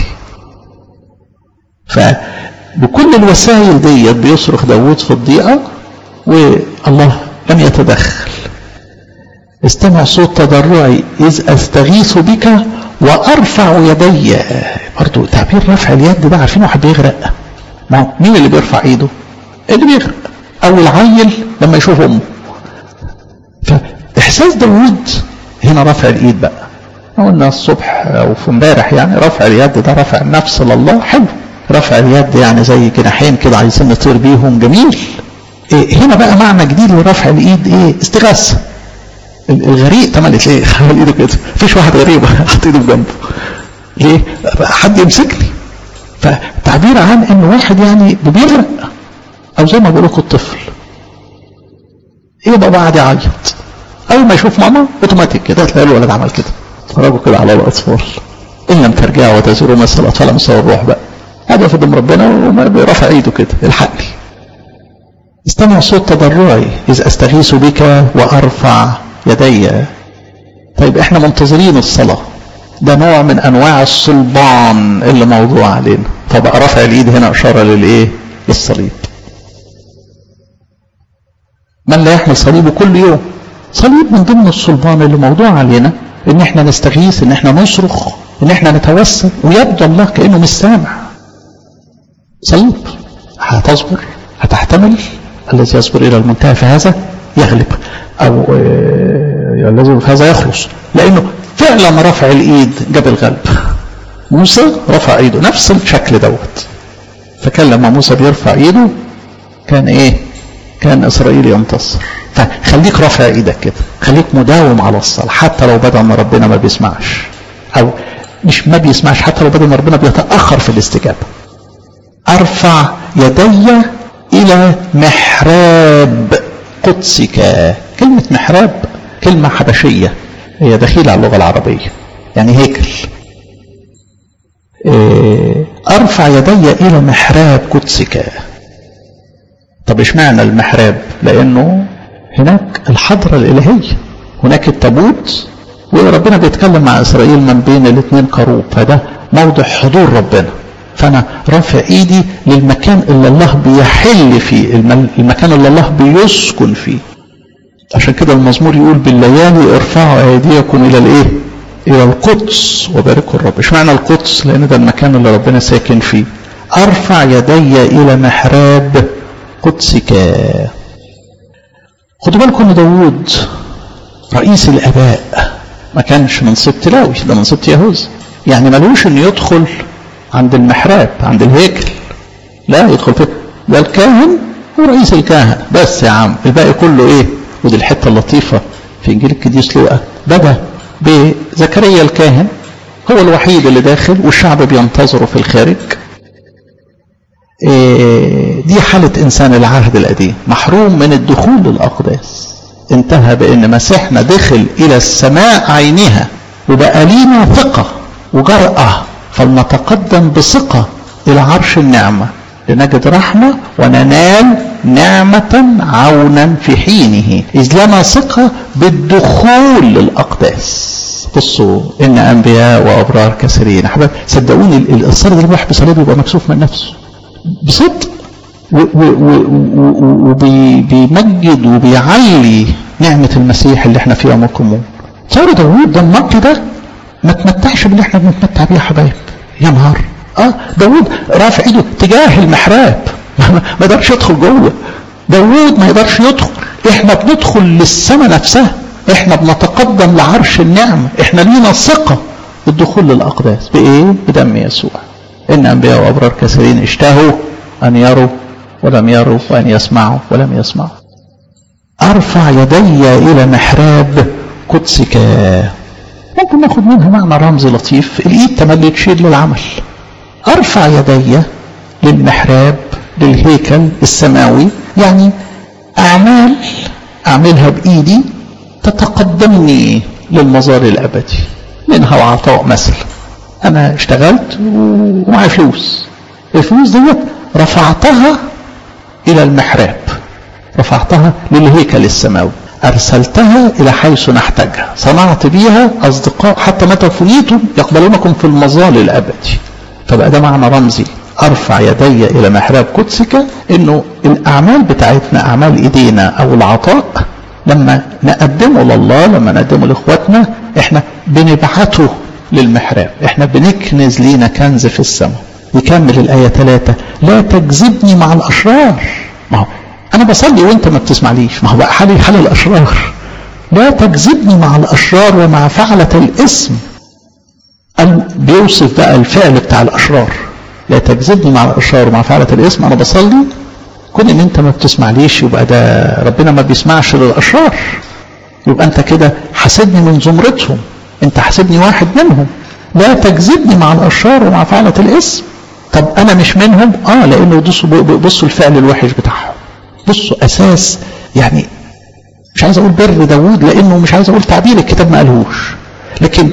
فبكل الوسائل ديت بيصرخ داوود في الضيقه والله لم يتدخل استمع صوت تضرعي اذ استغيث بك وارفع يدي برضو تعبير رفع اليد ده عارفين واحد بيغرق ما هو مين اللي بيرفع ايده اللي بيغرق او العيل لما يشوف امه فاحساس داوود هنا رفع الايد بقى قلنا الصبح او في امبارح يعني رفع اليد ده رفع النفس لله حلو رفع اليد يعني زي جناحين كده عايزين نطير بيهم جميل إيه هنا بقى معنى جديد لرفع الايد ايه استغاثه الغريق تملي تلاقيه عمل ايده كده مفيش واحد غريب حط ايده جنبه ليه حد يمسكني فتعبير عن ان واحد يعني بيغرق او زي ما بيقولوا الطفل ايه بابا قاعد يعيط اول ما يشوف ماما اوتوماتيك كده تلاقي الولد عمل كده اتفرجوا كده على الاطفال ان لم ترجعوا وتزوروا مثل الاطفال مستوى الروح بقى قاعد ياخد من ربنا وبيرفع ايده كده الحقني استمع صوت تضرعي اذ استغيث بك وارفع يدي طيب احنا منتظرين الصلاه ده نوع من انواع الصلبان اللي موضوع علينا فبقى رفع الايد هنا اشاره للايه للصليب من لا يحمل صليبه كل يوم صليب من ضمن الصلبان اللي موضوع علينا ان احنا نستغيث ان احنا نصرخ ان احنا نتوسل ويبدو الله كانه مش سامع صليب هتصبر هتحتمل الذي يصبر الى المنتهى فهذا يغلب او الذي فهذا يخلص لانه فعلا رفع الايد جاب الغلب موسى رفع ايده نفس الشكل دوت فكان لما موسى بيرفع ايده كان ايه كان اسرائيل ينتصر فخليك رافع ايدك كده خليك مداوم على الصلاه حتى لو بدا ان ربنا ما بيسمعش او مش ما بيسمعش حتى لو بدا ان ربنا بيتاخر في الاستجابه ارفع يدي الى محراب قدسك كلمه محراب كلمه حبشيه هي دخيله على اللغه العربيه يعني هيكل ارفع يدي الى محراب قدسك طب اشمعنى المحراب لانه هناك الحضرة الإلهية هناك التابوت وربنا بيتكلم مع اسرائيل من بين الاثنين كروب فده موضع حضور ربنا فانا رافع ايدي للمكان اللي الله بيحل فيه المكان اللي الله بيسكن فيه عشان كده المزمور يقول بالليالي ارفعوا ايديكم الى الايه الى القدس وباركوا الرب اشمعنى القدس لان ده المكان اللي ربنا ساكن فيه ارفع يدي الى محراب قدسك خدوا بالكم داوود رئيس الاباء ما كانش من سبط لاوي ده من سبط يهوذا يعني ملوش انه يدخل عند المحراب عند الهيكل لا يدخل فيه ده الكاهن هو رئيس الكهنة بس يا عم الباقي كله ايه ودي الحتة اللطيفة في انجيل القديس لوقا بدا بزكريا الكاهن هو الوحيد اللي داخل والشعب بينتظره في الخارج إيه دي حالة إنسان العهد القديم محروم من الدخول للأقداس انتهى بأن مسيحنا دخل إلى السماء عينها وبقى لينا ثقة وجرأة فلنتقدم بثقة إلى عرش النعمة لنجد رحمة وننال نعمة عونا في حينه إذ لنا ثقة بالدخول للأقداس بصوا إن أنبياء وأبرار كثيرين أحباب صدقوني الإصرار ده الواحد بصليب يبقى مكسوف من نفسه بصدق وبيمجد وبيعلي نعمة المسيح اللي احنا فيها مكمون تصوروا داوود ده المجد ده ما تمتعش باللي احنا بنتمتع بيه يا حبايب يا نهار اه داوود رافع ايده تجاه المحراب ما يقدرش يدخل جوه داوود ما يقدرش يدخل احنا بندخل للسماء نفسها احنا بنتقدم لعرش النعمة احنا لينا ثقة بالدخول للأقداس بإيه؟ بدم يسوع إن أنبياء وأبرار كثيرين اشتهوا أن يروا ولم يروا وأن يسمعوا ولم يسمعوا أرفع يدي إلى محراب قدسك ممكن ناخد منها معنى رمزي لطيف الإيد تملي تشير للعمل أرفع يدي للمحراب للهيكل السماوي يعني أعمال أعملها بإيدي تتقدمني للمزار الأبدي منها وعطاء مثل أنا اشتغلت ومعي فلوس الفلوس ديت رفعتها إلى المحراب رفعتها للهيكل السماوي أرسلتها إلى حيث نحتاجها صنعت بيها أصدقاء حتى متى فنيتم يقبلونكم في المظال الأبدي فبقى ده معنى رمزي أرفع يدي إلى محراب قدسك إنه الأعمال بتاعتنا أعمال إيدينا أو العطاء لما نقدمه لله لما نقدمه لإخواتنا إحنا بنبعته للمحراب إحنا بنكنز لينا كنز في السماء يكمل الآية ثلاثة لا تجذبني مع الأشرار ما هو أنا بصلي وأنت ما بتسمعليش ما هو بقى حالي حال الأشرار لا تجذبني مع الأشرار ومع فعلة الاسم قال بيوصف بقى الفعل بتاع الأشرار لا تجذبني مع الأشرار ومع فعلة الاسم أنا بصلي كون ان انت ما بتسمعليش يبقى ده ربنا ما بيسمعش للأشرار يبقى انت كده حاسبني من زمرتهم انت حاسبني واحد منهم لا تجذبني مع الأشرار ومع فعلة الاسم طب انا مش منهم اه لانه بصوا بصوا الفعل الوحش بتاعهم بصوا اساس يعني مش عايز اقول بر داوود لانه مش عايز اقول تعبير الكتاب ما قالهوش لكن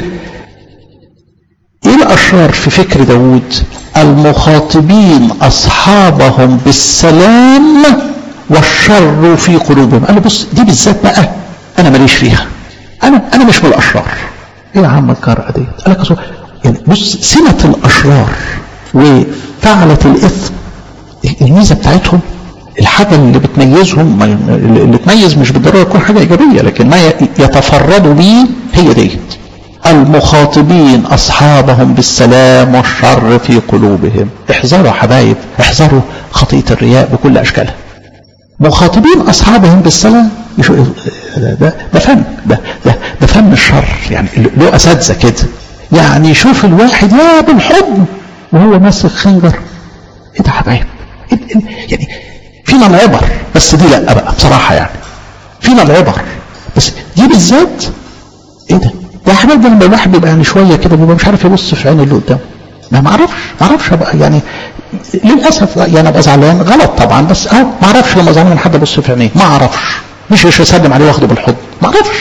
ايه الاشرار في فكر داوود المخاطبين اصحابهم بالسلام والشر في قلوبهم قال له بص دي بالذات بقى انا ماليش فيها انا انا مش من الاشرار ايه يا عم الجرأة دي قال لك يعني بص سمة الاشرار وفعلة الاثم الميزة بتاعتهم الحاجة اللي بتميزهم اللي تميز مش بالضرورة تكون حاجة إيجابية لكن ما يتفردوا به هي ديت المخاطبين أصحابهم بالسلام والشر في قلوبهم احذروا حبايب احذروا خطية الرياء بكل أشكالها مخاطبين أصحابهم بالسلام ده, ده فن ده, ده, ده فن الشر يعني له أساتذة كده يعني يشوف الواحد يا بالحضن وهو ماسك خنجر ايه ده حبايب يعني فينا العبر بس دي لا بقى بصراحة يعني فينا العبر بس دي بالذات ايه ده ده يا حبايب لما الواحد بيبقى يعني شوية كده بيبقى مش عارف يبص في عين اللي قدامه ما معرفش معرفش بقى يعني للأسف يعني ابقى زعلان غلط طبعا بس اه ما اعرفش لما زعلان من حد ابص في عينيه ما اعرفش مش مش اسلم عليه واخده بالحضن ما اعرفش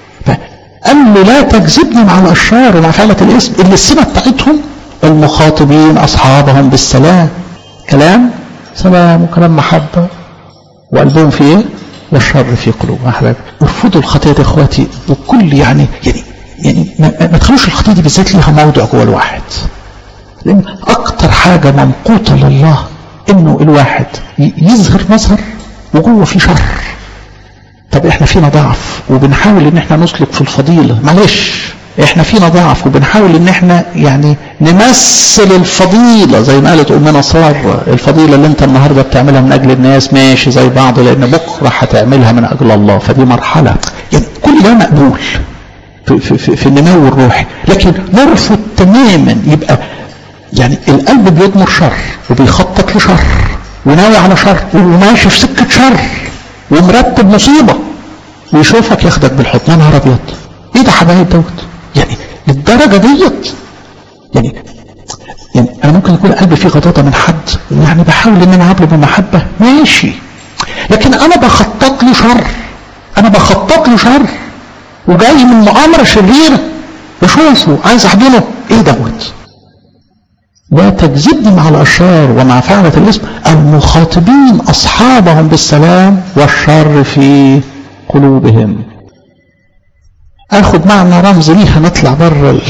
قال له لا تجذبني مع الاشرار ومع فعلة الاسم اللي السمة بتاعتهم المخاطبين اصحابهم بالسلام كلام سلام وكلام محبة وقلبهم في ايه والشر في قلوبهم احباب ارفضوا الخطيه دي اخواتي بكل يعني يعني يعني ما, ما تخلوش الخطيه دي بالذات ليها موضع جوه الواحد لان اكتر حاجه ممقوته لله انه الواحد يظهر مظهر وجوه في شر طب احنا فينا ضعف وبنحاول ان احنا نسلك في الفضيله معلش احنا فينا ضعف وبنحاول ان احنا يعني نمثل الفضيله زي ما قالت امنا ساره الفضيله اللي انت النهارده بتعملها من اجل الناس ماشي زي بعض لان بكره هتعملها من اجل الله فدي مرحله يعني كل ده مقبول في, في, في, في النمو الروحي لكن نرفض تماما يبقى يعني القلب بيضمر شر وبيخطط لشر وناوي على شر وماشي في سكه شر ومرتب مصيبه ويشوفك ياخدك بالحضن يا نهار ابيض ايه ده حبايب دوت يعني للدرجه ديت يعني يعني انا ممكن يكون قلبي فيه غضاضه من حد يعني بحاول ان انا اقابله بمحبه ماشي لكن انا بخطط له شر انا بخطط له شر وجاي من مؤامره شريره بشوفه عايز احضنه ايه دوت لا تجذبني مع الاشرار ومع فعلة الاسم المخاطبين اصحابهم بالسلام والشر في قلوبهم اخد معنى رمز ليها نطلع بره ال...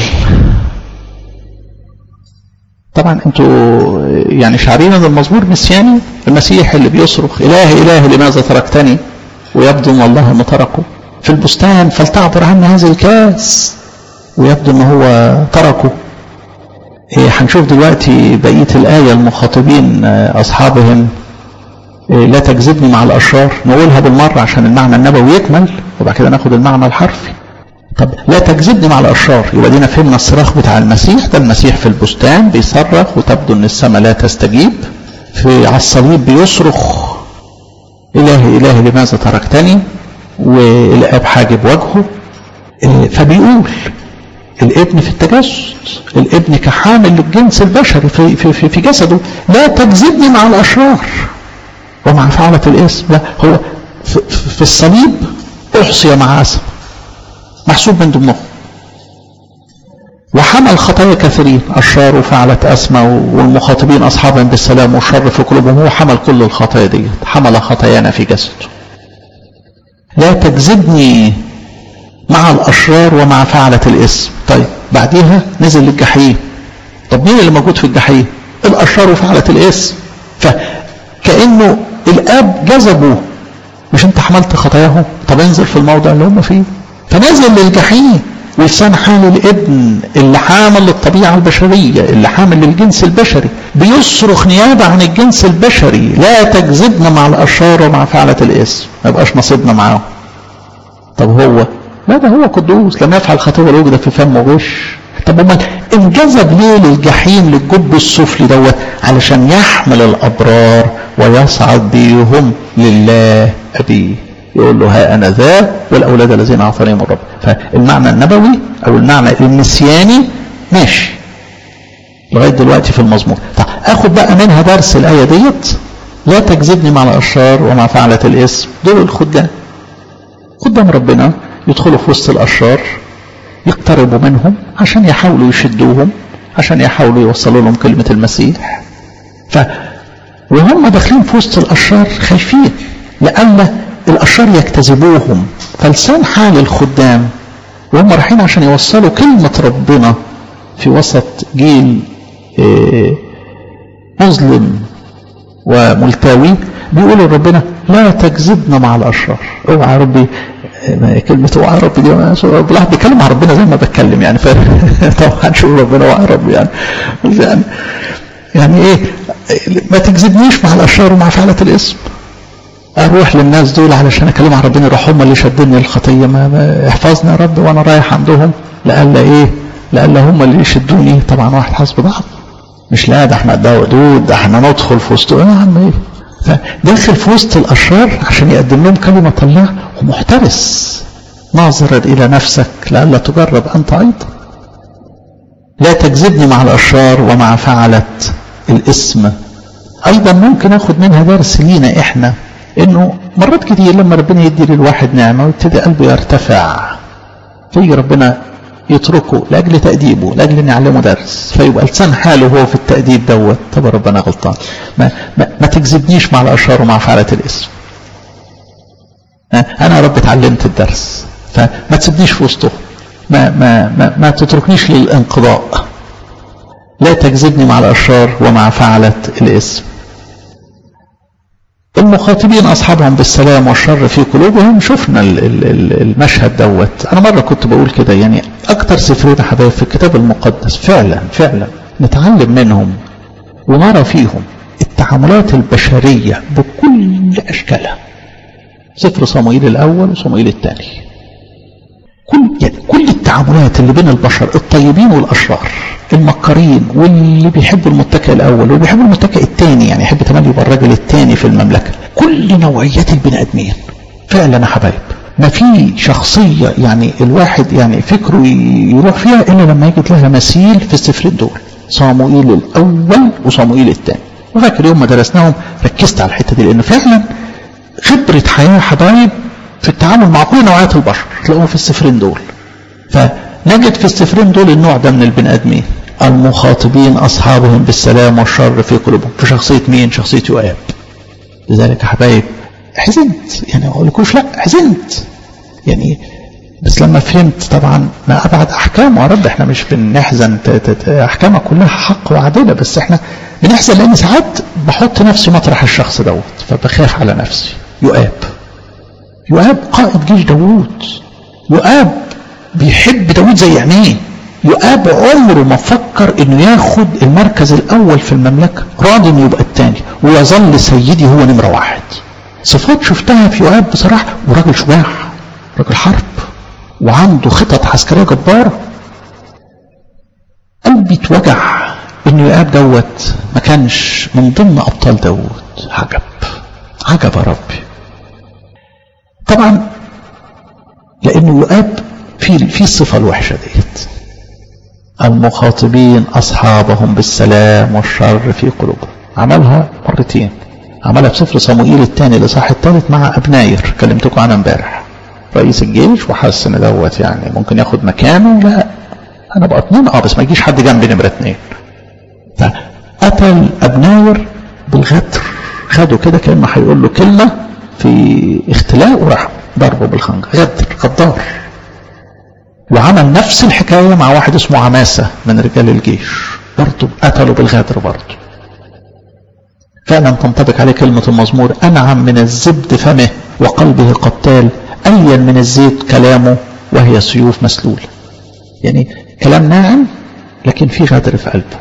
طبعا انتوا يعني شعرين ان المزمور مسياني المسيح اللي بيصرخ اله اله لماذا تركتني ويبدو ان الله ما تركه في البستان فلتعبر عنا هذا الكاس ويبدو ان هو تركه إيه هنشوف دلوقتي بقيه الايه المخاطبين اصحابهم إيه لا تجذبني مع الاشرار نقولها بالمره عشان المعنى النبوي يكمل وبعد كده ناخد المعنى الحرفي طب لا تجذبني مع الاشرار يبقى دينا فهمنا الصراخ بتاع المسيح ده المسيح في البستان بيصرخ وتبدو ان السماء لا تستجيب في على الصليب بيصرخ الهي الهي لماذا تركتني والاب حاجب وجهه فبيقول الابن في التجسد الابن كحامل للجنس البشري في, في, في, في جسده لا تجذبني مع الاشرار ومع فعلة الاسم لا هو في, في الصليب احصي مع اسم محسوب من ضمنهم وحمل خطايا كثيرين الشار وفعلة أسمى والمخاطبين أصحابهم بالسلام والشر في قلوبهم هو حمل كل الخطايا دي حمل خطايانا في جسده لا تجذبني مع الأشرار ومع فعلة الاسم طيب بعديها نزل للجحيم طب مين اللي موجود في الجحيم الأشرار وفعلة الاسم فكأنه الآب جذبه مش انت حملت خطاياهم طب انزل في الموضع اللي هم فيه فنزل للجحيم ولسان حال الابن اللي حامل للطبيعة البشرية اللي حامل للجنس البشري بيصرخ نيابة عن الجنس البشري لا تجذبنا مع الأشرار ومع فعلة الاسم ما يبقاش نصيبنا معاهم طب هو لا ده هو قدوس لم يفعل خطية الوجد في فمه غش طب امال انجذب ليه للجحيم للجب السفلي دوت علشان يحمل الابرار ويصعد بيهم لله ابيه يقول له ها انا ذا والاولاد الذين اعطانيهم الرب فالمعنى النبوي او المعنى النسياني ماشي لغايه دلوقتي في المزمور طب اخد بقى منها درس الايه ديت لا تجذبني مع الاشرار ومع فعلة الاسم دول الخدام خدام ربنا يدخلوا في وسط الاشرار يقتربوا منهم عشان يحاولوا يشدوهم عشان يحاولوا يوصلوا لهم كلمة المسيح ف وهم داخلين في وسط الأشرار خايفين لأن الأشرار يجتذبوهم فلسان حال الخدام وهم رايحين عشان يوصلوا كلمة ربنا في وسط جيل مظلم وملتوي بيقولوا لربنا لا تجذبنا مع الأشرار اوعى ربي كلمة اوعى ربي دي الواحد بيتكلم مع ربنا زي ما بتكلم يعني طبعا هنشوف ربنا اوعى ربي يعني يعني يعني ايه ما تجذبنيش مع الاشرار ومع فعلة الاسم اروح للناس دول علشان اكلم عن ربنا يروح هم اللي شدني الخطيه ما, ما احفظني يا رب وانا رايح عندهم لألا ايه لألا هم اللي يشدوني طبعا واحد حسب ضعف مش لا ده احنا ده ودود ده احنا ندخل في وسط يا عم ايه فداخل في وسط الاشرار عشان يقدم لهم كلمه الله ومحترس ناظرا الى نفسك لئلا تجرب انت ايضا لا تجذبني مع الاشرار ومع فعلة الاسم ايضا ممكن اخد منها درس لينا احنا انه مرات كتير لما ربنا يدي للواحد نعمه ويبتدي قلبه يرتفع فيجي ربنا يتركه لاجل تاديبه لاجل ان يعلمه درس فيبقى لسان حاله هو في التاديب دوت طب ربنا غلطان ما, ما, ما تجذبنيش مع الاشرار ومع فعلة الاسم انا يا رب اتعلمت الدرس فما تسيبنيش في وسطهم ما, ما, ما, ما تتركنيش للانقضاء لا تجذبني مع الاشرار ومع فعلة الاسم المخاطبين أصحابهم بالسلام والشر في قلوبهم شفنا المشهد دوت أنا مرة كنت بقول كده يعني أكتر سفرين حبايب في الكتاب المقدس فعلا فعلا نتعلم منهم ونرى فيهم التعاملات البشرية بكل أشكالها سفر صموئيل الأول وصموئيل الثاني كل يعني كل التعاملات اللي بين البشر الطيبين والأشرار المكارين واللي بيحبوا المتكئ الأول واللي بيحبوا المتكئ الثاني يعني يحب تملي يبقى الراجل الثاني في المملكة كل نوعيات البني آدمين فعلا يا حبايب ما في شخصية يعني الواحد يعني فكره يروح فيها إلا لما يجد لها مثيل في السفرين دول صاموئيل الأول وصاموئيل الثاني وفاكر يوم ما درسناهم ركزت على الحتة دي لأنه فعلا خبرة حياة حبايب في التعامل مع كل نوعيات البشر تلاقوهم في السفرين دول فنجد في السفرين دول النوع ده من البني آدمين المخاطبين أصحابهم بالسلام والشر في قلوبهم في شخصية مين شخصية يؤاب لذلك يا حبايب حزنت يعني ما اقولكوش لا حزنت يعني بس لما فهمت طبعا ما ابعد احكام يا رب احنا مش بنحزن احكامها كلها حق وعداله بس احنا بنحزن لان ساعات بحط نفسي مطرح الشخص دوت فبخاف على نفسي يؤاب يؤاب قائد جيش داوود يؤاب بيحب داوود زي عينيه يؤاب عمره ما فكر انه ياخد المركز الاول في المملكة راضي انه يبقى الثاني ويظل سيدي هو نمرة واحد صفات شفتها في يؤاب بصراحة وراجل شجاع راجل حرب وعنده خطط عسكرية جبارة قلبي اتوجع ان يؤاب دوت ما كانش من ضمن ابطال داوود عجب عجب يا ربي طبعا لانه يؤاب في في الصفة الوحشة ديت المخاطبين أصحابهم بالسلام والشر في قلوبهم عملها مرتين عملها في سفر صموئيل الثاني الإصحاح الثالث مع أبناير كلمتكم عنها امبارح رئيس الجيش وحس ان دوت يعني ممكن ياخد مكانه لا انا بقى اتنين اه بس ما يجيش حد جنبي نمره اتنين فقتل ابناير بالغدر خده كده كانه هيقول له كلمه في اختلاء وراح ضربه بالخنجر غدر غدار وعمل نفس الحكاية مع واحد اسمه عماسة من رجال الجيش برضه قتلوا بالغدر برضه فعلا تنطبق عليه كلمة المزمور أنعم من الزبد فمه وقلبه قتال ألين من الزيت كلامه وهي سيوف مسلولة يعني كلام ناعم لكن في غدر في قلبه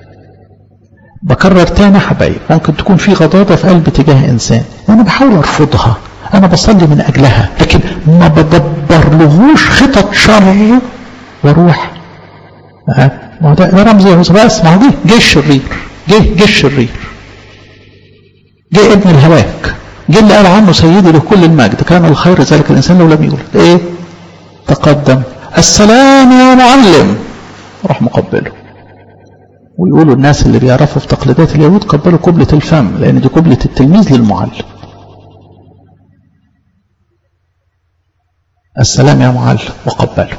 بكرر تاني حبايب ممكن تكون في غضاضة في قلبي تجاه إنسان وأنا بحاول أرفضها أنا بصلي من أجلها لكن ما بدبر لهوش خطط شر واروح أه؟ ما ده, ده رمز يهوذا بس ما هو جه جه الشرير جه جه الشرير جه ابن الهلاك جه اللي قال عنه سيدي لكل المجد كان الخير ذلك الإنسان لو لم يولد إيه تقدم السلام يا معلم راح مقبله ويقولوا الناس اللي بيعرفوا في تقليدات اليهود قبلوا قبلة الفم لأن دي قبلة التلميذ للمعلم السلام يا معلم وقبله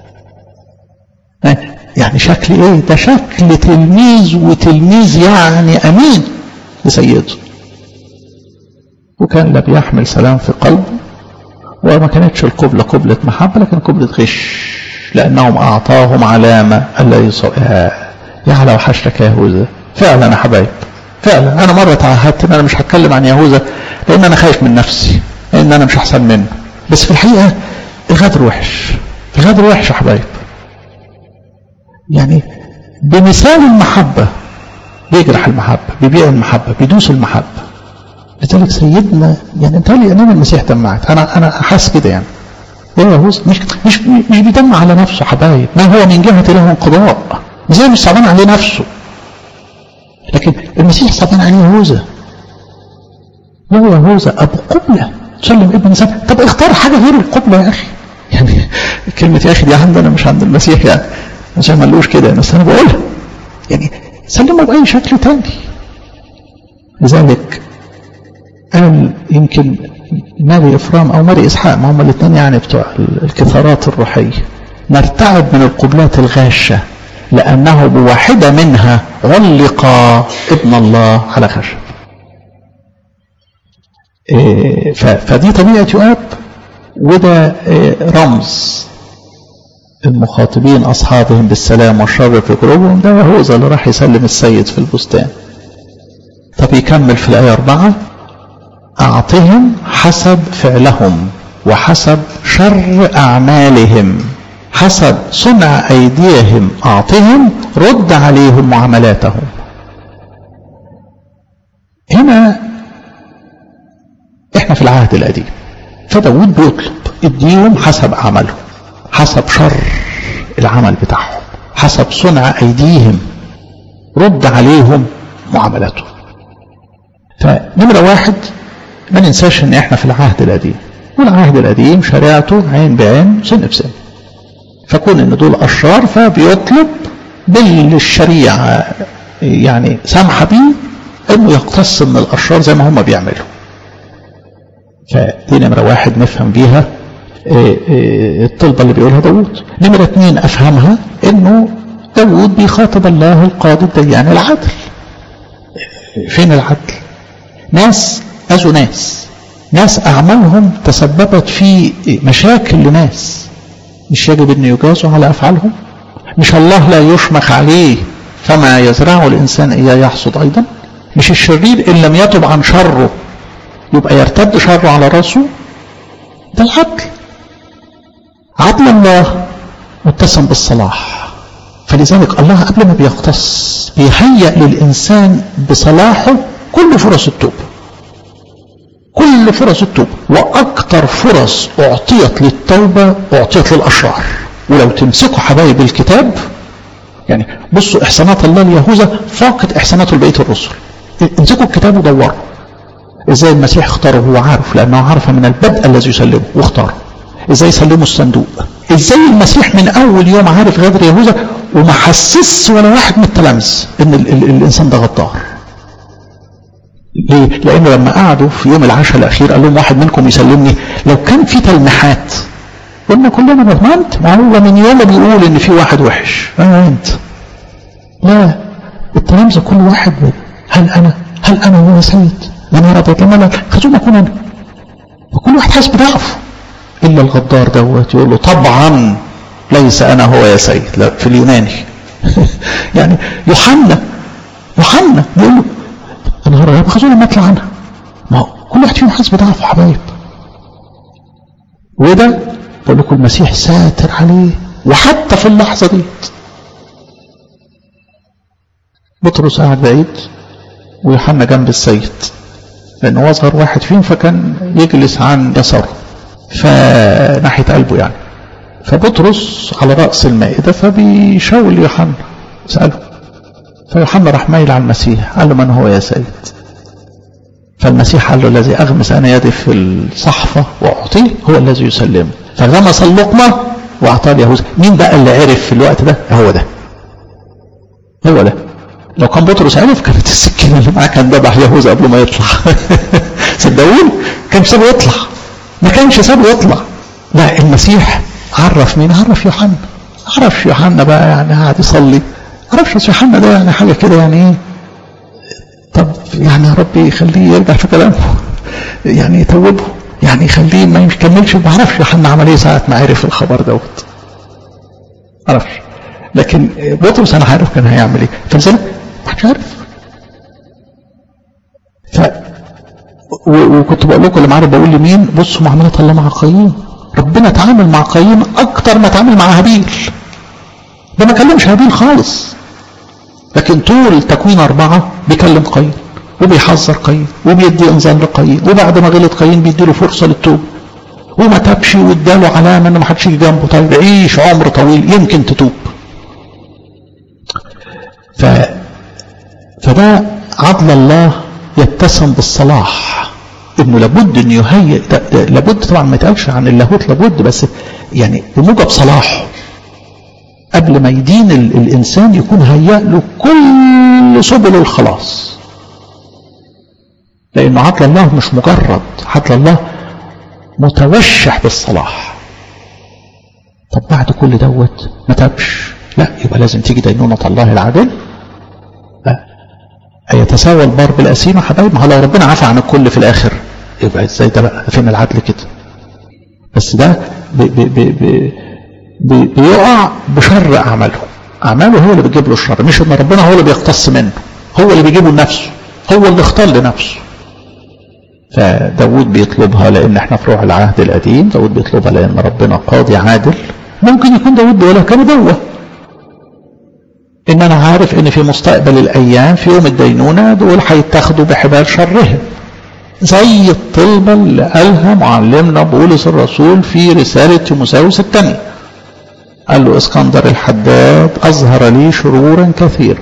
يعني شكل ايه ده شكل تلميذ وتلميذ يعني امين لسيده وكان لا بيحمل سلام في قلبه وما كانتش القبلة قبلة محبة لكن قبلة غش لأنهم أعطاهم علامة ألا يصوئها يا لو حشتك يا يهوذا فعلا يا حبايب فعلا أنا مرة تعهدت إن أنا مش هتكلم عن يهوذا لأن أنا خايف من نفسي لأن أنا مش أحسن منه بس في الحقيقة الغدر وحش الغدر وحش يا حبايب يعني بمثال المحبة بيجرح المحبة بيبيع المحبة بيدوس المحبة لذلك سيدنا يعني انت لي امام المسيح دمعت انا انا حاسس كده يعني ايه يا هوز مش مش مش بيدمع على نفسه حبايب ما هو من جهه له انقضاء زي مش صعبان عليه نفسه لكن المسيح صعبان عليه يهوذا هو يهوذا ابو قبله سلم ابن انسان طب اختار حاجه غير القبله يا اخي يعني كلمه يا اخي دي عندنا مش عند المسيح يعني عشان ما قالوش كده بس انا بقولها يعني سلمه باي شكل تاني لذلك قال يمكن ماري إفرام أو ماري إسحاق ما هم الاثنين يعني بتوع الكثارات الروحية نرتعب من القبلات الغاشة لأنه بواحدة منها علق ابن الله على خشب إيه فدي طبيعة يؤاب وده رمز المخاطبين أصحابهم بالسلام والشر في قلوبهم ده يهوذا اللي راح يسلم السيد في البستان طب يكمل في الآية أربعة أعطهم حسب فعلهم وحسب شر أعمالهم حسب صنع أيديهم أعطهم رد عليهم معاملاتهم هنا احنا في العهد القديم فداود بيطلب اديهم حسب عملهم حسب شر العمل بتاعهم حسب صنع ايديهم رد عليهم معاملاتهم فنمرة واحد ما ننساش ان احنا في العهد القديم والعهد القديم شريعته عين بعين سن بسن فكون ان دول اشرار فبيطلب بالشريعة يعني سامحة بيه انه يقتص من الاشرار زي ما هم بيعملوا فدي نمرة واحد نفهم بيها الطلبة اللي بيقولها داود نمرة اتنين افهمها انه داود بيخاطب الله القاضي الديان العدل فين العدل ناس اذوا ناس ناس اعمالهم تسببت في مشاكل لناس مش يجب ان يجازوا على افعالهم مش الله لا يشمخ عليه فما يزرعه الانسان اياه يحصد ايضا مش الشرير ان لم يتب عن شره يبقى يرتد شره على راسه ده العدل عدل الله متسم بالصلاح فلذلك الله قبل ما بيختص بيهيأ للإنسان بصلاحه كل فرص التوبة كل فرص التوبة وأكثر فرص أعطيت للتوبة أعطيت للأشرار ولو تمسكوا حبايب الكتاب يعني بصوا إحسانات الله ليهوذا فاقت إحساناته لبقية الرسل امسكوا الكتاب ودوروا ازاي المسيح اختاره هو عارف لانه عرف من البدء الذي يسلمه واختاره ازاي يسلموا الصندوق ازاي المسيح من اول يوم عارف غدر يهوذا وما حسس ولا واحد من التلامذه ان ال ال الانسان ده غدار ليه؟ لانه لما قعدوا في يوم العشاء الاخير قال لهم واحد منكم يسلمني لو كان في تلميحات قلنا كلنا ما انت ما هو من يوم بيقول ان في واحد وحش اه انت لا التلامذه كل واحد هل انا هل انا هو سيد لما ربط لما لا خذونا اكون انا فكل واحد حاسس بضعفه الا الغدار دوت يقول له طبعا ليس انا هو يا سيد لا في اليوناني يعني يوحنا يوحنا بيقول له انا هرب خذونا ما اطلع عنها ما هو كل واحد فيهم حاسس بضعفه حبايب وده بقول لكم المسيح ساتر عليه وحتى في اللحظه دي بطرس قاعد بعيد ويوحنا جنب السيد لأنه هو أصغر واحد فيهم فكان يجلس عن يساره فناحية قلبه يعني فبطرس على رأس المائدة فبيشاور يوحنا سأله فيوحنا راح مايل على المسيح قال له من هو يا سيد فالمسيح قال له الذي أغمس أنا يدي في الصحفة وأعطيه هو الذي يسلمه فغمس اللقمة وأعطاه ليهوذا مين بقى اللي عرف في الوقت ده هو ده هو ده لو كان بطرس عرف كانت السكينه اللي معاه كان ذبح يهوذا قبل ما يطلع صدقوني كان سابه يطلع ما كانش سابه يطلع لا المسيح عرف مين عرف يوحنا عرف يوحنا بقى يعني قاعد يصلي عرفش يوحنا ده يعني حاجه كده يعني ايه طب يعني يا ربي يخليه يرجع في كلامه يعني يتوبه يعني يخليه ما يكملش ما عرفش يوحنا عمل ايه ساعه ما عرف الخبر دوت عرفش لكن بطرس انا عارف كان هيعمل ايه فلذلك ما حدش عارف ف وكنت بقول لكم اللي معايا بقول لمين بصوا معامله الله مع قايين ربنا تعامل مع قايين اكتر ما تعامل مع هابيل ده ما كلمش هابيل خالص لكن طول تكوين أربعة بيكلم قايين وبيحذر قايين وبيدي انذار لقايين وبعد ما غلط قايين بيدي له فرصه للتوب وما تبش واداله علامه ان ما حدش يجي جنبه طيب عيش عمر طويل يمكن تتوب ف فده عدل الله يتسم بالصلاح انه لابد انه يهيئ لابد طبعا ما يتقالش عن اللاهوت لابد بس يعني بموجب صلاحه قبل ما يدين ال الانسان يكون هيأ له كل سبل الخلاص لانه عدل الله مش مجرد عدل الله متوشح بالصلاح طب بعد كل دوت ما تبش لا يبقى لازم تيجي دينونة الله العادل لا أيتساوى البار بالأسيمة حبايب ما هو لو ربنا عفى عن الكل في الآخر يبقى ازاي ده بقى فين العدل كده بس ده بي بي بي بي بي بيقع بشر أعماله أعماله هو اللي بيجيب له الشر مش إن ربنا هو اللي بيقتص منه هو اللي بيجيبه لنفسه هو اللي اختار لنفسه فداود بيطلبها لأن احنا في روح العهد القديم داود بيطلبها لأن ربنا قاضي عادل ممكن يكون داود بيقولها كنبوة إن أنا عارف إن في مستقبل الأيام في يوم الدينونة دول هيتاخدوا بحبال شرهم زي الطلبة اللي قالها معلمنا بولس الرسول في رسالة تيموساوس الثانية قال له اسكندر الحداد أظهر لي شرورا كثيرا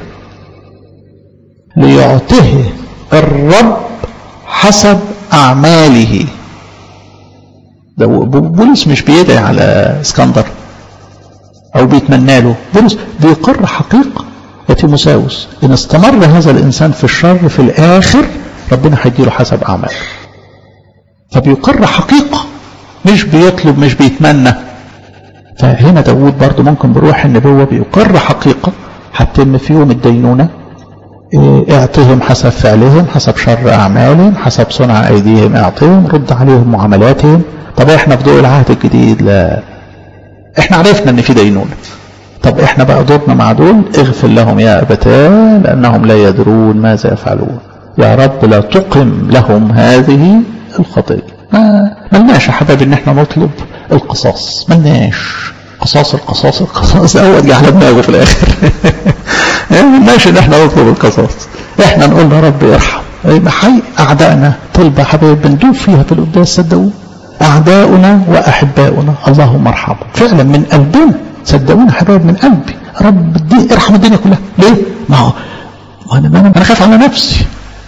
ليعطه الرب حسب أعماله ده بولس مش بيدعي على اسكندر أو بيتمنى له بولس بيقر حقيقة يا تيموساوس إن استمر هذا الإنسان في الشر في الآخر ربنا هيديله حسب أعماله فبيقر حقيقة مش بيطلب مش بيتمنى فهنا داود برضو ممكن بروح النبوة بيقر حقيقة هتتم في يوم الدينونة اعطهم حسب فعلهم حسب شر أعمالهم حسب صنع أيديهم اعطهم رد عليهم معاملاتهم طب احنا في ضوء العهد الجديد لا احنا عرفنا ان في دينونة طب احنا بقى دورنا مع دول اغفر لهم يا أبتاه لأنهم لا يدرون ماذا يفعلون يا رب لا تقم لهم هذه الخطية ما ملناش يا حبايبي ان احنا نطلب القصاص ملناش قصاص القصاص القصاص اول جه على دماغه في الاخر ملناش ان احنا نطلب القصاص احنا نقول يا رب ارحم حي اعدائنا طلبة حبايب بندوب فيها في القداس صدقوا اعداؤنا واحباؤنا اللهم ارحمهم فعلا من قلبنا صدقونا حبايب من قلبي رب الدين ارحم الدنيا كلها ليه ما هو انا انا خايف على نفسي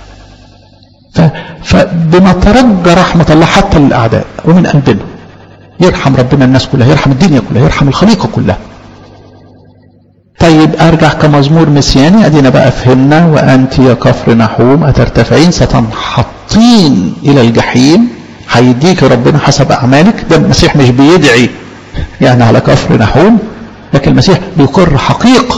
فبنترجى رحمة الله حتى للأعداء ومن قلبنا يرحم ربنا الناس كلها يرحم الدنيا كلها يرحم الخليقة كلها طيب أرجع كمزمور مسياني أدينا بقى فهمنا وأنت يا كفر نحوم أترتفعين ستنحطين إلى الجحيم هيديك ربنا حسب أعمالك ده المسيح مش بيدعي يعني على كفر نحوم لكن المسيح بيقر حقيقة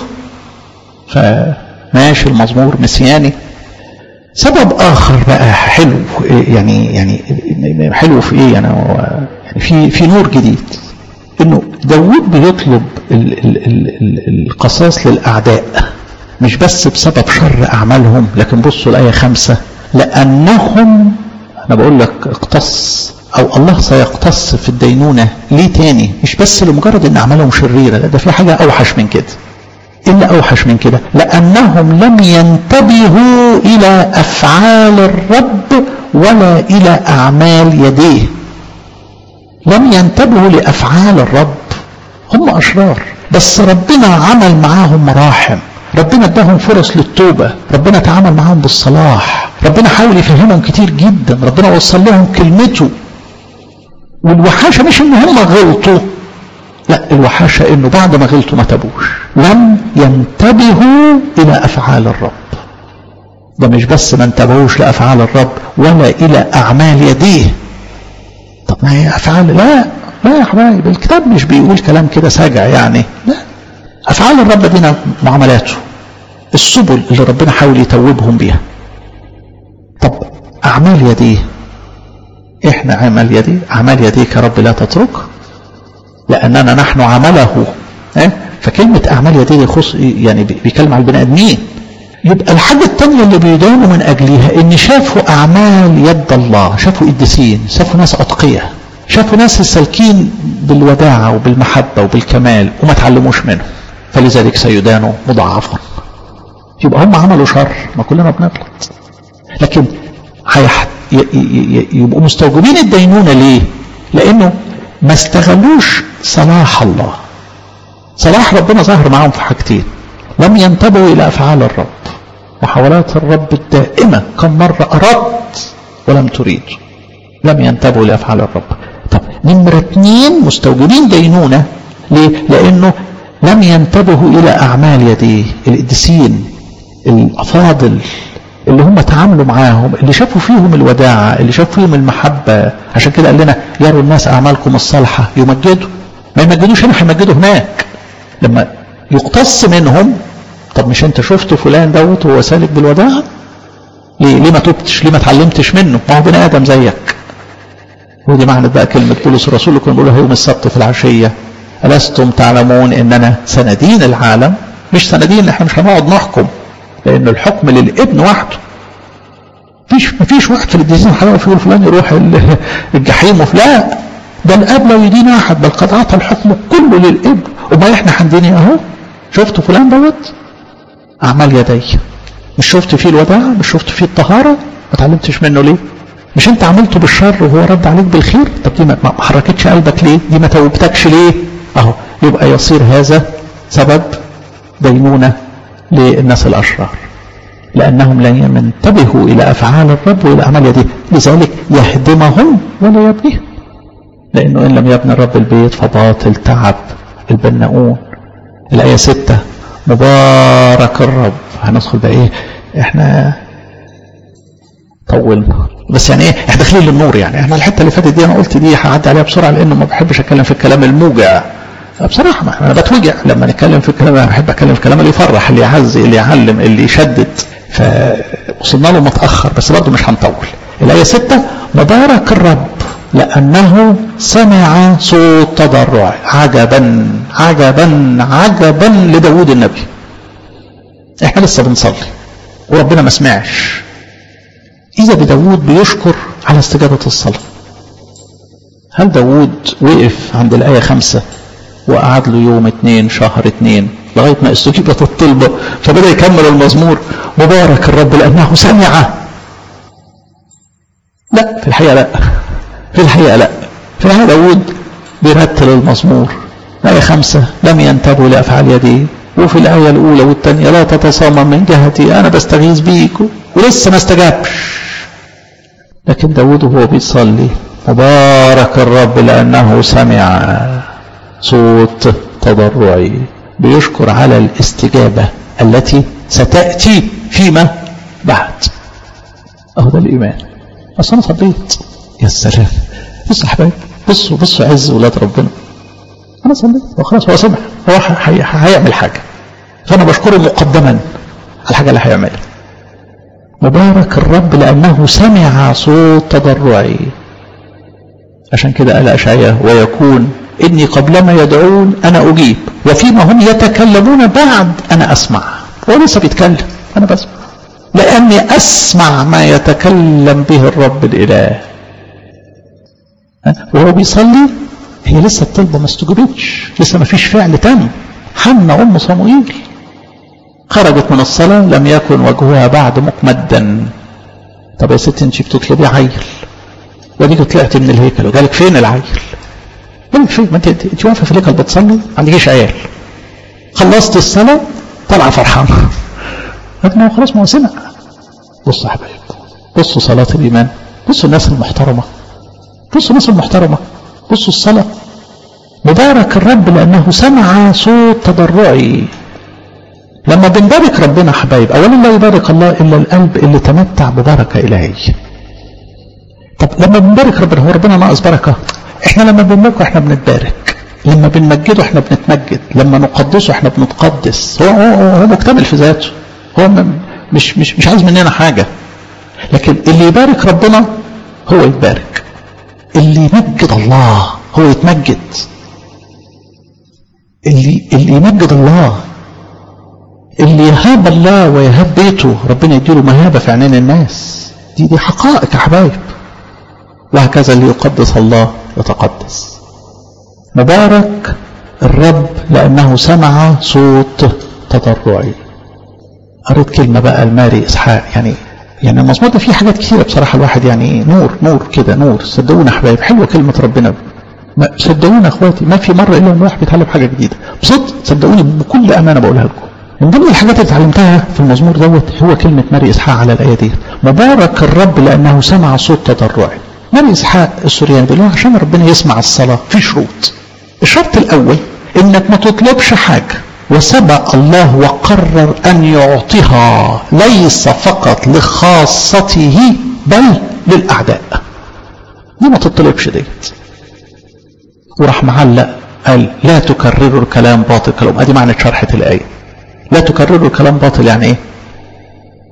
فماشي المزمور مسياني سبب آخر بقى حلو يعني يعني حلو في إيه يعني, يعني في في نور جديد إنه داوود بيطلب ال ال ال ال القصاص للأعداء مش بس بسبب شر أعمالهم لكن بصوا الآية خمسة لأنهم أنا بقول لك اقتص أو الله سيقتص في الدينونة ليه تاني مش بس لمجرد إن أعمالهم شريرة لا ده في حاجة أوحش من كده إلا أوحش من كده لأنهم لم ينتبهوا إلى أفعال الرب ولا إلى أعمال يديه لم ينتبهوا لأفعال الرب هم أشرار بس ربنا عمل معاهم مراحم ربنا اداهم فرص للتوبة ربنا تعامل معاهم بالصلاح ربنا حاول يفهمهم كتير جدا ربنا وصل لهم كلمته والوحاشة مش ان هم غلطوا لا الوحاشة انه بعد ما غلطوا ما تابوش لم ينتبهوا الى افعال الرب ده مش بس ما انتبهوش لافعال الرب ولا الى اعمال يديه طب ما هي افعال لا لا يا حبايبي الكتاب مش بيقول كلام كده ساجع يعني لا افعال الرب دينا معاملاته السبل اللي ربنا حاول يتوبهم بيها طب اعمال يديه احنا عمل يدي اعمال يديك يا رب لا تترك لاننا نحن عمله اه؟ فكلمة اعمال يديه يخص يعني بيتكلم على البني ادمين يبقى الحاجة التانية اللي بيدانوا من اجلها ان شافوا اعمال يد الله شافوا قديسين شافوا ناس اتقية شافوا ناس سالكين بالوداعة وبالمحبة وبالكمال وما تعلموش منه فلذلك سيدانوا مضاعفا يبقى هم عملوا شر ما كلنا بنغلط لكن هيحت يبقوا مستوجبين الدينونة ليه لانه ما استغلوش صلاح الله صلاح ربنا ظهر معاهم في حاجتين لم ينتبهوا الى افعال الرب محاولات الرب الدائمة كم مرة اردت ولم تريد لم ينتبهوا لافعال الرب طب نمرة اتنين مستوجبين دينونة ليه لانه لم ينتبهوا الى اعمال يديه القديسين الافاضل اللي هم تعاملوا معاهم اللي شافوا فيهم الوداعة اللي شافوا فيهم المحبة عشان كده قال لنا يروا الناس أعمالكم الصالحة يمجدوا ما يمجدوش هنا هيمجدوا هناك لما يقتص منهم طب مش انت شفت فلان دوت وهو سالك بالوداعة ليه ليه ما تبتش ليه ما اتعلمتش منه ما هو بني آدم زيك ودي معنى بقى كلمة بولس الرسول اللي كنا بنقولها يوم السبت في العشية ألستم تعلمون إننا سندين العالم مش سندين إحنا مش هنقعد نحكم لأن الحكم للابن وحده مفيش مفيش واحد في الدين حرام يقول فلان يروح الجحيم لا ده الاب لا يدين احد بل قد اعطى الحكم كله للابن وما احنا حمديني اهو شفتوا فلان دوت اعمال يدي مش شفت فيه الوداع مش شفت فيه الطهاره ما اتعلمتش منه ليه مش انت عملته بالشر وهو رد عليك بالخير طب دي ما حركتش قلبك ليه دي ما توبتكش ليه اهو يبقى يصير هذا سبب دينونه للناس الاشرار لأنهم لن ينتبهوا إلى أفعال الرب وإلى أعمال يديه لذلك يهدمهم ولا يبنيهم لأنه إن لم يبني الرب البيت فباطل تعب البناؤون الآية ستة مبارك الرب هندخل بقى إيه إحنا طولنا بس يعني ايه احنا داخلين للنور يعني احنا الحته اللي فاتت دي انا قلت دي هعدي عليها بسرعه لانه ما بحبش اتكلم في الكلام الموجع بصراحه ما انا بتوجع لما نتكلم في الكلام انا بحب اتكلم في الكلام اللي يفرح اللي يعزي اللي يعلم اللي يشدد فوصلنا له متأخر بس برضه مش هنطول الآية ستة مبارك الرب لأنه سمع صوت تضرع عجبا عجبا عجبا لداود النبي احنا لسه بنصلي وربنا ما سمعش إذا بداود بيشكر على استجابة الصلاة هل داود وقف عند الآية خمسة وقعد له يوم اتنين شهر اتنين لغاية ما استجيبت الطلبة فبدأ يكمل المزمور مبارك الرب لأنه سمع لا في الحقيقة لا في الحقيقة لا في الحقيقة داود بيرتل المزمور الآية خمسة لم ينتبهوا لأفعال يديه وفي الآية الأولى والثانية لا تتصامم من جهتي أنا بستغيث بيك ولسه ما استجابش لكن داود وهو بيصلي مبارك الرب لأنه سمع صوت تضرعي بيشكر على الاستجابة التي ستأتي فيما بعد أهو ده الإيمان بس أنا صليت يا سلام بصوا يا حبايبي بصوا بصوا عز ولاد ربنا أنا صليت وخلاص هو سمع هو هيعمل حاجة فأنا بشكره مقدما على الحاجة اللي هيعملها مبارك الرب لأنه سمع صوت تضرعي عشان كده قال أشعياء ويكون إني قبلما يدعون أنا أجيب وفيما هم يتكلمون بعد أنا أسمع هو لسه بيتكلم أنا بسمع لأني أسمع ما يتكلم به الرب الإله وهو بيصلي هي لسه الطلبة ما استجابتش لسه ما فيش فعل تم حنا أم صموئيل خرجت من الصلاة لم يكن وجهها بعد مقمدا طب يا ست انت بتطلبي عيل وديك طلعت من الهيكل وقالك فين العيل قالك فين ما انت انت واقفه في الهيكل بتصلي ما عندكيش عيال خلصت الصلاة طالعة فرحانة قالت ما هو خلاص ما هو سمع بصوا يا حبايب بصوا صلاة الإيمان بصوا الناس المحترمة بصوا الناس المحترمة بصوا الصلاة مبارك الرب لأنه سمع صوت تضرعي لما بنبارك ربنا حبايب أولا لا يبارك الله إلا القلب اللي تمتع ببركة إلهية طب لما بنبارك ربنا هو ربنا ناقص بركة احنا لما بنباركه احنا بنتبارك لما بنمجده احنا بنتمجد لما نقدسه احنا بنتقدس هو هو, هو مكتمل في ذاته هو مش مش مش عايز مننا حاجة لكن اللي يبارك ربنا هو يتبارك اللي يمجد الله هو يتمجد اللي اللي يمجد الله اللي يهاب الله ويهاب بيته ربنا يديله مهابة في عينين الناس دي دي حقائق يا حبايب وهكذا اللي يقدس الله يتقدس مبارك الرب لأنه سمع صوت تضرعي قريت كلمة بقى الماري إسحاق يعني يعني المزمور ده فيه حاجات كثيرة بصراحة الواحد يعني نور نور كده نور صدقونا حبايب حلوة كلمة ربنا صدقونا اخواتي ما في مرة إلا الواحد بيتعلم حاجة جديدة بصدق صدقوني بكل أمانة بقولها لكم من ضمن الحاجات اللي اتعلمتها في المزمور دوت هو كلمة ماري إسحاق على الآية دي مبارك الرب لأنه سمع صوت تضرعي ماري إسحاق السورياني بيقول عشان ربنا يسمع الصلاة في شروط الشرط الأول إنك ما تطلبش حاجة وسبق الله وقرر أن يعطيها ليس فقط لخاصته بل للأعداء دي ما تطلبش ديت وراح معلق قال لا تكرروا الكلام باطل كلام ادي معنى شرحة الآية لا تكرروا الكلام باطل يعني ايه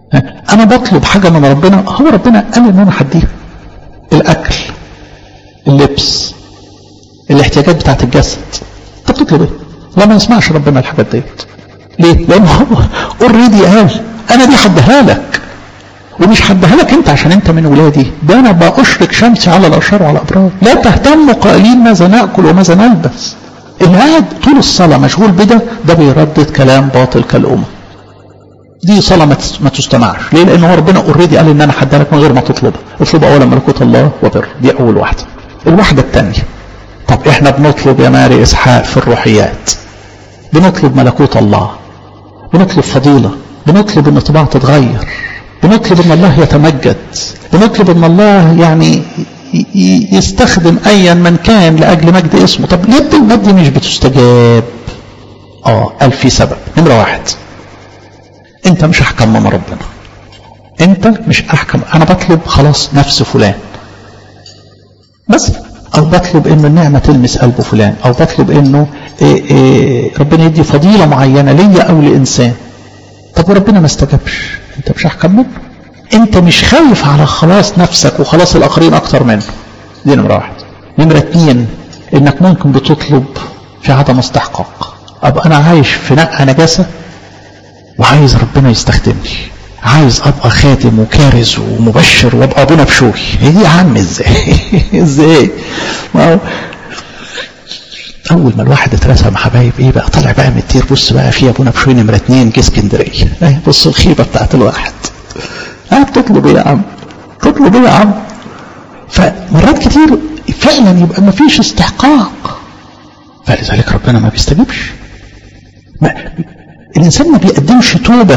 انا بطلب حاجة من ربنا هو ربنا قال ان انا هديها الاكل اللبس الاحتياجات بتاعت الجسد انت بتطلب ايه لا ما يسمعش ربنا الحاجات ديت ليه لان هو اوريدي قال انا دي حدها لك ومش حدها لك انت عشان انت من ولادي ده انا بأشرك شمسي على الاشرار وعلى الابرار لا تهتموا قائلين ماذا ناكل وماذا نلبس اللي قاعد طول الصلاه مشغول بده ده بيردد كلام باطل كالامم دي صلاة ما تستمعش ليه لان هو ربنا اوريدي قال ان انا حدها لك من غير ما تطلبها اطلب اولا ملكوت الله وبر دي اول واحدة الواحدة الثانية طب احنا بنطلب يا ماري اسحاق في الروحيات بنطلب ملكوت الله بنطلب فضيلة بنطلب ان طباع تتغير بنطلب ان الله يتمجد بنطلب ان الله يعني يستخدم ايا من كان لاجل مجد اسمه طب ليه المجد مش بتستجاب اه قال في سبب نمرة واحد انت مش احكم من ربنا انت مش احكم انا بطلب خلاص نفس فلان بس او بطلب انه النعمه تلمس قلب فلان او بطلب انه إيه إيه ربنا يدي فضيله معينه ليا او لانسان طب وربنا ما استجابش انت مش احكم منه انت مش خايف على خلاص نفسك وخلاص الاخرين اكتر منه دي نمره واحد نمره اتنين انك ممكن بتطلب في عدم استحقاق ابقى انا عايش في نقع نجاسه وعايز ربنا يستخدمني عايز ابقى خادم وكارز ومبشر وابقى ابونا بشوي هي دي يا عم ازاي ازاي ما هو اول ما الواحد اترسم حبايب ايه بقى طلع بقى من التير بص بقى في ابونا بشوي نمره اتنين جه اسكندريه اهي بص الخيبه بتاعت الواحد اه بتطلب ايه يا عم تطلب ايه يا عم فمرات كتير فعلا يبقى ما فيش استحقاق فلذلك ربنا ما بيستجيبش ما الإنسان ما بيقدمش توبة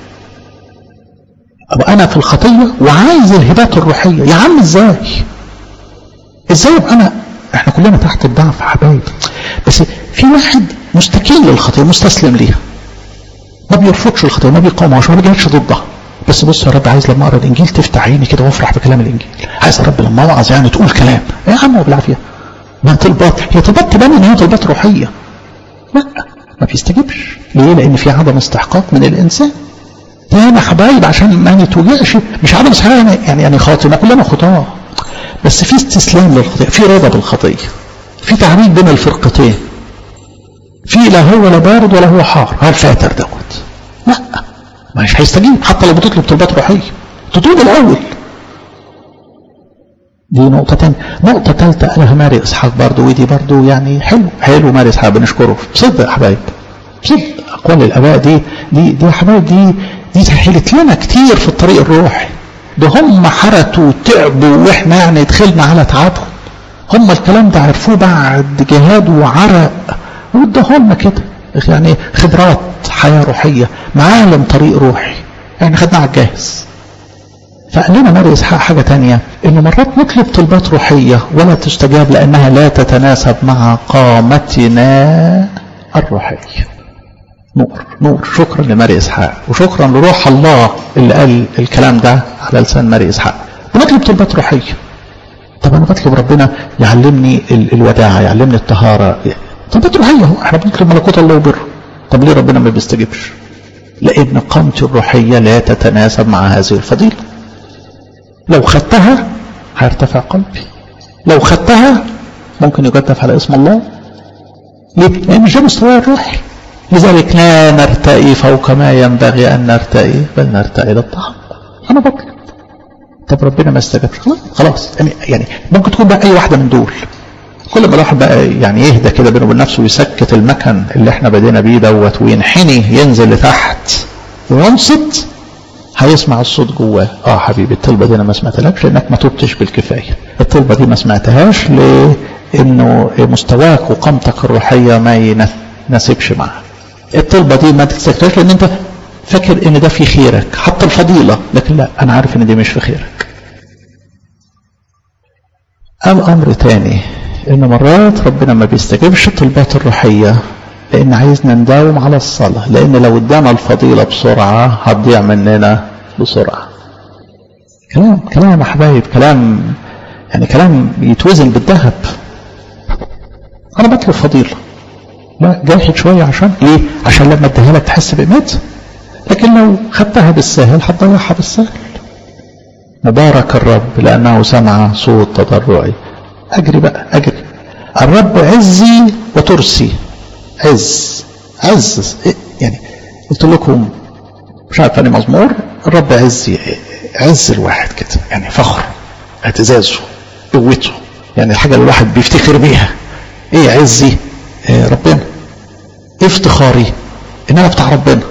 أبقى أنا في الخطية وعايز الهبات الروحية يا عم إزاي إزاي أبقى أنا إحنا كلنا تحت الضعف حبايب بس في واحد مستكين للخطية مستسلم ليها ما بيرفضش الخطية ما بيقاومهاش ما بيجاهدش ضدها بس بص يا رب عايز لما اقرا الانجيل تفتح عيني كده وافرح بكلام الانجيل عايز يا رب لما اوعظ يعني تقول كلام يا عم بالعافيه ما طلبات هي طلبات تبان ان هي طلبات روحيه لا ما بيستجيبش ليه لان في عدم استحقاق من الانسان تاني حبايب عشان ما نتوجعش مش عدم استحقاق يعني يعني, يعني خاطئ ما كلنا خطاه بس في استسلام للخطيه في رضا بالخطيه في تعريج بين الفرقتين في لا هو لا بارد ولا هو حار هل فاتر دوت لا مش هيستجيب حتى لو بتطلب طلبات روحيه تطلب الاول دي نقطة تانية نقطة ثالثة قالها ماري إسحاق برضو ودي برضو يعني حلو حلو ماري إسحاق بنشكره بصدق يا حبايب بصدق أقوال الآباء دي دي دي يا حبايب دي دي سهلت لنا كتير في الطريق الروحي ده هم حرتوا وتعبوا واحنا يعني دخلنا على تعبهم هم الكلام ده عرفوه بعد جهاد وعرق واداهم لنا كده يعني خبرات حياة روحية معالم طريق روحي يعني خدنا على الجاهز فقال لنا ماري إسحاق حاجة تانية إن مرات نطلب طلبات روحية ولا تستجاب لأنها لا تتناسب مع قامتنا الروحية نور نور شكرا لماري إسحاق وشكرا لروح الله اللي قال الكلام ده على لسان ماري إسحاق بنطلب طلبات روحية طب أنا بطلب ربنا يعلمني الوداعة يعلمني الطهارة طلبات روحية هو احنا بنطلب ملكوت الله وبره طب ليه ربنا ما بيستجيبش لأن قامتي الروحية لا تتناسب مع هذه الفضيلة لو خدتها هيرتفع قلبي لو خدتها ممكن يجدف على اسم الله ليه؟ لأن مش ده مستوى الروحي لذلك لا نرتقي فوق ما ينبغي أن نرتقي بل نرتقي للطعام أنا بطلب طب ربنا ما استجابش خلاص يعني ممكن تكون بقى أي واحدة من دول كل ما الواحد بقى يعني يهدى كده بينه وبين نفسه ويسكت المكن اللي احنا بدينا بيه دوت وينحني ينزل لتحت وينصت هيسمع الصوت جواه اه حبيبي الطلبه دي انا ما سمعتلكش لانك ما تبتش بالكفايه الطلبه دي ما سمعتهاش لانه مستواك وقامتك الروحيه ما يناسبش معها الطلبه دي ما تستكترش لان انت فاكر ان ده في خيرك حتى الفضيله لكن لا انا عارف ان دي مش في خيرك قال امر تاني ان مرات ربنا ما بيستجيبش الطلبات الروحيه لان عايزنا نداوم على الصلاه لان لو ادانا الفضيله بسرعه هتضيع مننا بسرعه كلام كلام يا حبايب كلام يعني كلام يتوزن بالذهب انا بطلب فضيله لا جاحد شويه عشان ليه عشان لما اديها لك تحس بقيمتها لكن لو خدتها بالسهل هتضيعها بالسهل مبارك الرب لانه سمع صوت تضرعي اجري بقى اجري الرب عزي وترسي عز عز يعني قلت لكم مش عارف اني مزمور الرب عزي عز الواحد كده يعني فخر اعتزازه قوته يعني الحاجه اللي الواحد بيفتخر بيها ايه عزي إيه ربنا إيه افتخاري ان انا بتاع ربنا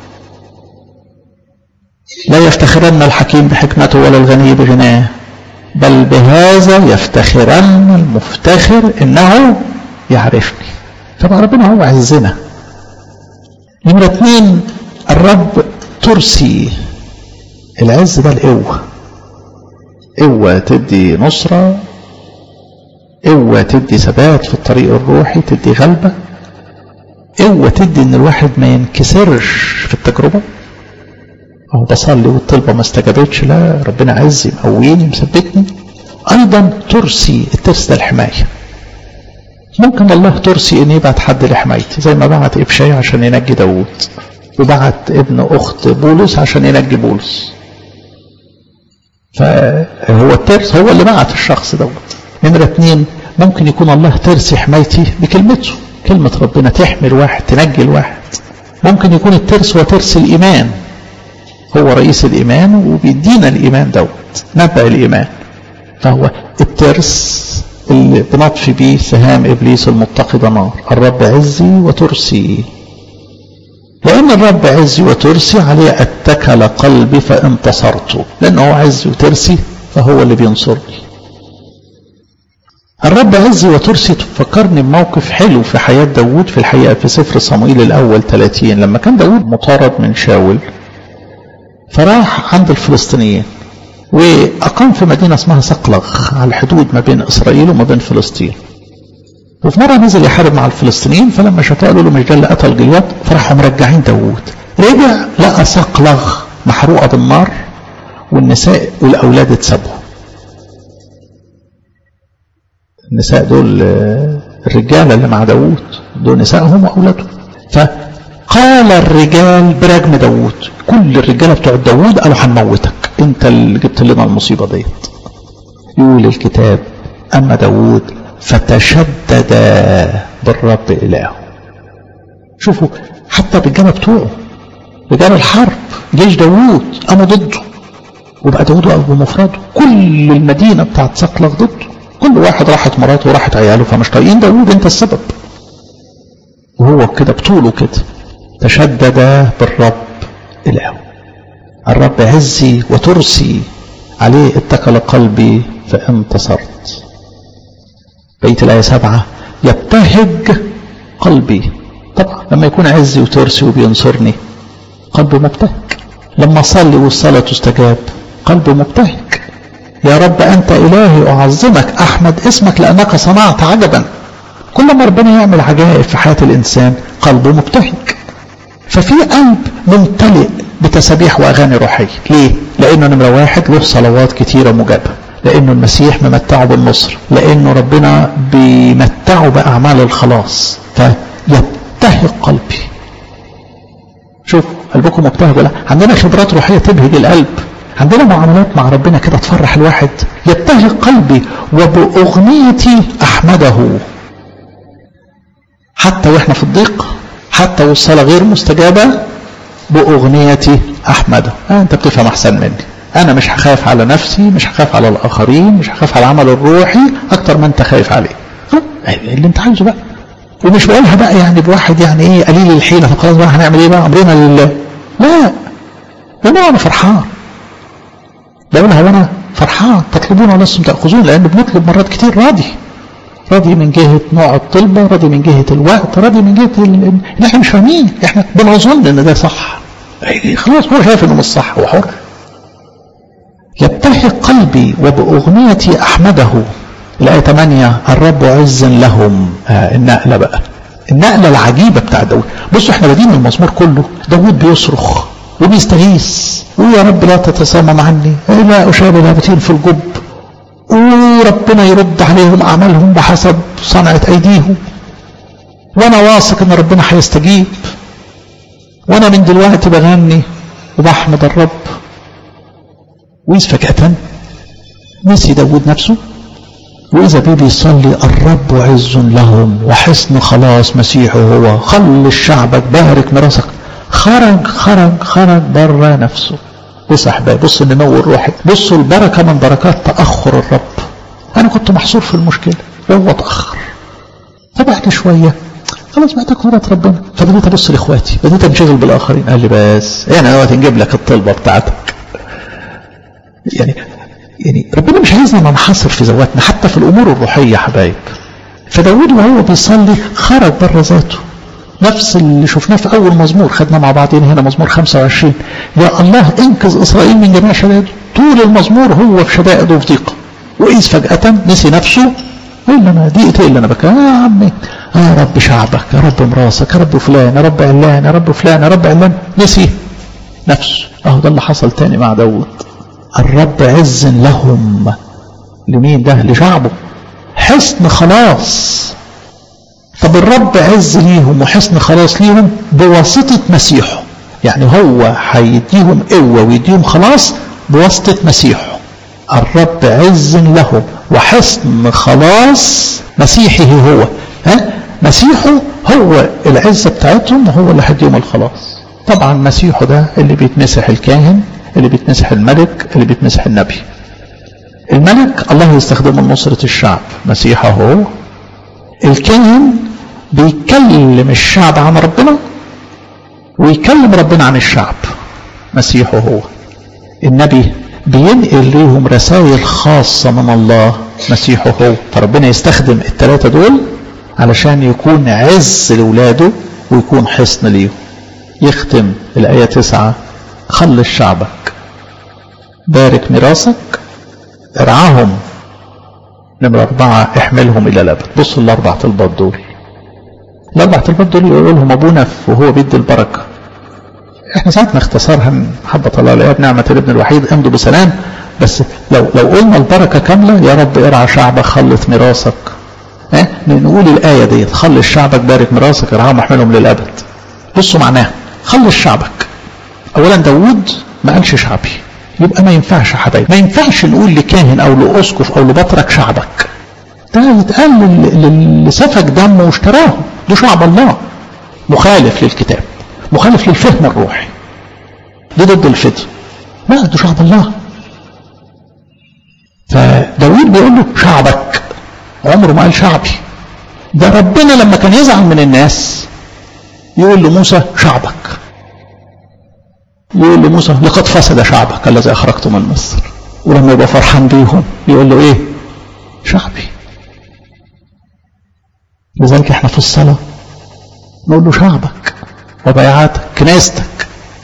لا يفتخرن الحكيم بحكمته ولا الغني بغناه بل بهذا يفتخرن المفتخر انه يعرفني طبعا ربنا هو عزنا نمرة اثنين الرب ترسي العز ده القوة قوة تدي نصرة قوة تدي ثبات في الطريق الروحي تدي غلبة قوة تدي ان الواحد ما ينكسرش في التجربة أو بصلي والطلبة ما استجابتش لا ربنا عزي مقويني مثبتني أيضا ترسي الترس ده الحماية ممكن الله ترسي ان يبعت حد لحمايتي زي ما بعت ابشاي عشان ينجي داوود وبعت ابن اخت بولس عشان ينجي بولس فهو الترس هو اللي بعت الشخص دوت نمرة اتنين ممكن يكون الله ترسي حمايتي بكلمته كلمة ربنا تحمي الواحد تنجي الواحد ممكن يكون الترس هو ترس الإيمان هو رئيس الإيمان وبيدينا الإيمان دوت نبأ الإيمان فهو الترس اللي بنطفي بيه سهام إبليس المتقدة نار الرب عزي وترسي لأن الرب عزي وترسي عليه اتكل قلبي فانتصرت لأنه هو عزي وترسي فهو اللي بينصرني الرب عزي وترسي تفكرني بموقف حلو في حياة داود في الحقيقة في سفر صموئيل الأول 30 لما كان داود مطارد من شاول فراح عند الفلسطينيين وأقام في مدينة اسمها صقلغ على الحدود ما بين إسرائيل وما بين فلسطين وفي مرة نزل يحارب مع الفلسطينيين فلما شافوه قالوا له مش ده اللي قتل جليات فراحوا مرجعين داوود رجع لقى صقلغ محروقة بالنار والنساء والأولاد اتسابوا النساء دول الرجالة اللي مع داوود دول نسائهم وأولادهم فقال الرجال برجم داوود كل الرجالة بتوع داوود قالوا هنموتك انت اللي جبت لنا المصيبة ديت يقول الكتاب أما داوود فتشدد بالرب إلهه شوفوا حتى الرجالة بتوعه رجال الحرب جيش داوود قاموا ضده وبقى داوود واقف بمفرده كل المدينة بتاعت صقلغ ضده كل واحد راحت مراته وراحت عياله فمش طايقين داوود انت السبب وهو كده بطوله كده تشدد بالرب إلهه الرب عزي وترسي عليه اتكل قلبي فانتصرت بيت الآية سبعة يبتهج قلبي طبعا لما يكون عزي وترسي وبينصرني قلبه مبتهج لما صلي والصلاة تستجاب قلبه مبتهج يا رب أنت إلهي أعظمك أحمد اسمك لأنك صنعت عجبا كل ما ربنا يعمل عجائب في حياة الإنسان قلبه مبتهج ففي قلب ممتلئ بتسابيح وأغاني روحية ليه؟ لأنه نمرة واحد له صلوات كتيرة مجابة لأنه المسيح ممتعه بالنصر لأنه ربنا بيمتعه بأعمال الخلاص فيبتهج قلبي شوف قلبكم مبتهج ولا عندنا خبرات روحية تبهج القلب عندنا معاملات مع ربنا كده تفرح الواحد يبتهج قلبي وبأغنيتي أحمده حتى وإحنا في الضيق حتى والصلاة غير مستجابة بأغنيتي أحمده آه أنت بتفهم أحسن مني أنا مش هخاف على نفسي مش هخاف على الآخرين مش هخاف على العمل الروحي أكتر ما أنت خايف عليه اللي أنت عايزه بقى ومش بقولها بقى يعني بواحد يعني إيه قليل الحيلة فخلاص بقى هنعمل إيه بقى أمرنا لله لا لا أنا فرحان بقولها وأنا فرحان تطلبون ولستم تأخذون لأن بنطلب مرات كتير راضي راضي من جهة نوع الطلبة راضي من جهة الوقت راضي من جهة ان احنا مش فاهمين احنا بنظن ان ده صح خلاص هو شايف انه مش صح هو حر يبتهج قلبي وبأغنيتي أحمده الآية 8 الرب عز لهم آه النقلة بقى النقلة العجيبة بتاع داود بصوا احنا بادين المزمور كله داود بيصرخ وبيستغيث ويا رب لا تتصمم عني لا أشابه لابتين في الجب وربنا يرد عليهم أعمالهم بحسب صنعة أيديهم وأنا واثق إن ربنا هيستجيب وأنا من دلوقتي بغني وبحمد الرب وإذ فجأة نسي داود نفسه وإذا بيه بيصلي الرب عز لهم وحسن خلاص مسيحه هو خل شعبك بارك مراسك خرج خرج خرج بره نفسه بص يا احبابي بص ننور روحك بصوا البركه من بركات تاخر الرب انا كنت محصور في المشكله وهو اتاخر فبعد شويه خلاص بقى تكفرت ربنا فبديت ابص لاخواتي بديت انشغل بالاخرين قال لي بس يعني انا دلوقتي نجيب لك الطلبه بتاعتك يعني يعني ربنا مش عايزنا ننحصر في ذواتنا حتى في الامور الروحيه يا حبايب فداود وهو بيصلي خرج بره ذاته نفس اللي شفناه في اول مزمور خدنا مع بعضين هنا مزمور 25 يا الله انقذ اسرائيل من جميع شدائد طول المزمور هو في شدائد وفي ضيقه واذ فجاه نسي نفسه ايه اللي انا ضيقت ايه اللي انا بكى يا عمي يا رب شعبك يا رب مراسك يا رب فلان يا رب علان يا رب فلان يا رب علان نسي نفسه اهو ده اللي حصل تاني مع داود الرب عز لهم لمين ده لشعبه حسن خلاص طب الرب عز ليهم وحسن خلاص ليهم بواسطة مسيحه يعني هو هيديهم قوة ويديهم خلاص بواسطة مسيحه الرب عز لهم وحسن خلاص مسيحه هو ها مسيحه هو العزة بتاعتهم وهو اللي هيديهم الخلاص طبعا مسيحه ده اللي بيتمسح الكاهن اللي بيتمسح الملك اللي بيتمسح النبي الملك الله يستخدمه لنصرة الشعب مسيحه هو الكاهن بيكلم الشعب عن ربنا ويكلم ربنا عن الشعب مسيحه هو النبي بينقل ليهم رسائل خاصة من الله مسيحه هو فربنا يستخدم الثلاثة دول علشان يكون عز لولاده ويكون حصن ليهم يختم الآية تسعة خلص شعبك بارك ميراثك ارعاهم نمرة أربعة احملهم إلى الأبد بصوا الأربع طلبات دول الأربع طلبات دول يقول لهم أبونا وهو بيدي البركة احنا ساعات نختصرها حبة الله الآية بنعمة الابن الوحيد امضوا بسلام بس لو لو قلنا البركة كاملة يا رب ارعى شعبك خلص ميراثك اه نقول الآية دي خلص شعبك بارك ميراثك ارعاهم احملهم للأبد بصوا معناها خلص شعبك أولا داوود ما قالش شعبي يبقى ما ينفعش يا حبايبي ما ينفعش نقول لكاهن او لاسقف او لبطرك شعبك ده يتقال اللي سفك دمه واشتراهم ده شعب الله مخالف للكتاب مخالف للفهم الروحي ده ضد الفدية لا ده شعب الله فداوود بيقول له شعبك عمره ما قال شعبي ده ربنا لما كان يزعل من الناس يقول لموسى شعبك يقول لموسى لقد فسد شعبك الذي اخرجته من مصر ولما يبقى فرحان بيهم يقول له ايه شعبي لذلك احنا في الصلاة نقول له شعبك وبيعاتك كنيستك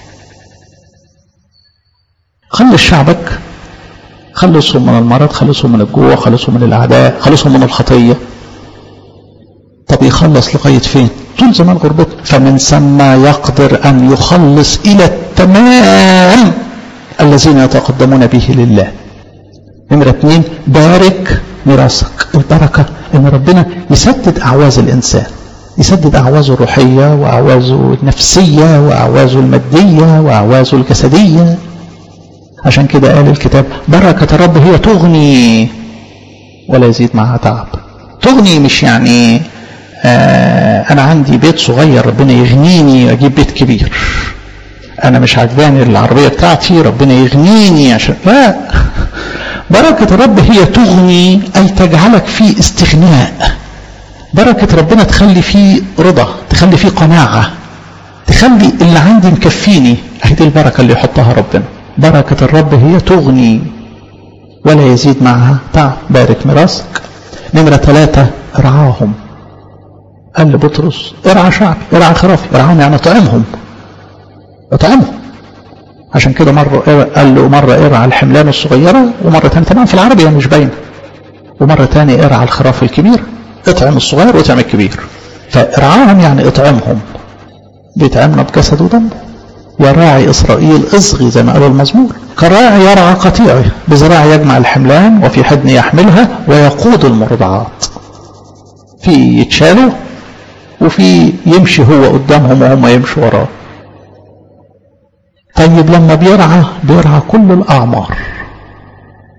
خلص شعبك خلصهم من المرض خلصهم من الجوع خلصهم من الاعداء خلصهم من الخطيه طب يخلص لغايه فين طول زمان غربته فمن ثم يقدر ان يخلص الى التمام الذين يتقدمون به لله نمرة اثنين بارك ميراثك البركة ان ربنا يسدد اعواز الانسان يسدد اعوازه الروحية واعوازه النفسية واعوازه المادية واعوازه الجسدية عشان كده قال الكتاب بركة الرب هي تغني ولا يزيد معها تعب تغني مش يعني آه انا عندي بيت صغير ربنا يغنيني اجيب بيت كبير انا مش عجباني العربيه بتاعتي ربنا يغنيني عشان لا بركه الرب هي تغني اي تجعلك في استغناء بركه ربنا تخلي فيه رضا تخلي فيه قناعه تخلي اللي عندي مكفيني اهي دي البركه اللي يحطها ربنا بركه الرب هي تغني ولا يزيد معها تعب بارك ميراثك نمره ثلاثه ارعاهم قال لبطرس ارعى شعبي ارعى خرافي ارعاهم يعني اطعمهم اطعمهم عشان كده مرة قال له مرة ارعى الحملان الصغيرة ومرة ثانية طبعا في العربي يعني مش باينة ومرة ثانية ارعى الخراف الكبير اطعم الصغير واطعم الكبير فارعاهم يعني اطعمهم بيطعمنا بجسد ودم يا راعي اسرائيل اصغي زي ما قال المزمور كراعي يرعى قطيعه بزراع يجمع الحملان وفي حضن يحملها ويقود المرضعات في يتشالوا وفي يمشي هو قدامهم وهم يمشوا وراه طيب لما بيرعى بيرعى كل الأعمار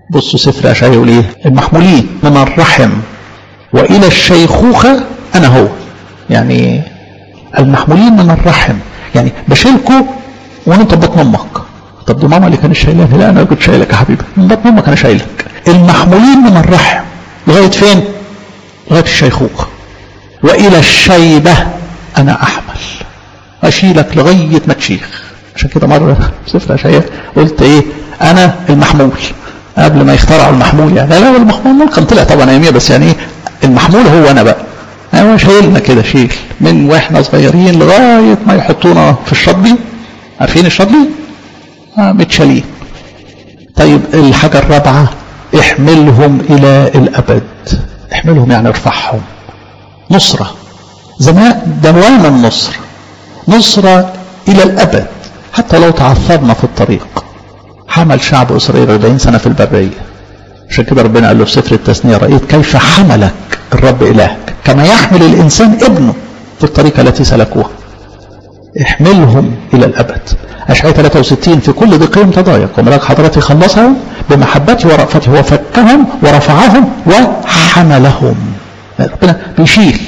بصوا سفر اشعياء يقول ايه المحمولين من الرحم والى الشيخوخه انا هو يعني المحمولين من الرحم يعني بشيلكوا وانا انت بطن امك طب دي ماما اللي كانت شايلاك لا انا كنت شايلك يا حبيبي من بطن امك انا شايلك المحمولين من الرحم لغايه فين لغايه الشيخوخه والى الشيبه انا احمل اشيلك لغايه ما تشيخ عشان كده مره في سفر اشعياء قلت ايه انا المحمول قبل ما يخترعوا المحمول يعني لا لا المحمول ممكن طلع طبعا اياميه بس يعني ايه المحمول هو انا بقى هو شايلنا كده شيل من واحنا صغيرين لغايه ما يحطونا في الشطبي عارفين الشطبي؟ آه متشالين طيب الحاجه الرابعه احملهم الى الابد احملهم يعني ارفعهم نصره زمان دوام النصر نصره الى الابد حتى لو تعثرنا في الطريق حمل شعب اسرائيل 40 سنه في البريه عشان كده ربنا قال له في سفر التثنيه رايت كيف حملك الرب الهك كما يحمل الانسان ابنه في الطريقه التي سلكوها احملهم الى الابد اشعياء 63 في كل ضيقهم تضايق وملاك حضرتي خلصهم بمحبته ورأفته وفكهم ورفعهم وحملهم ربنا بيشيل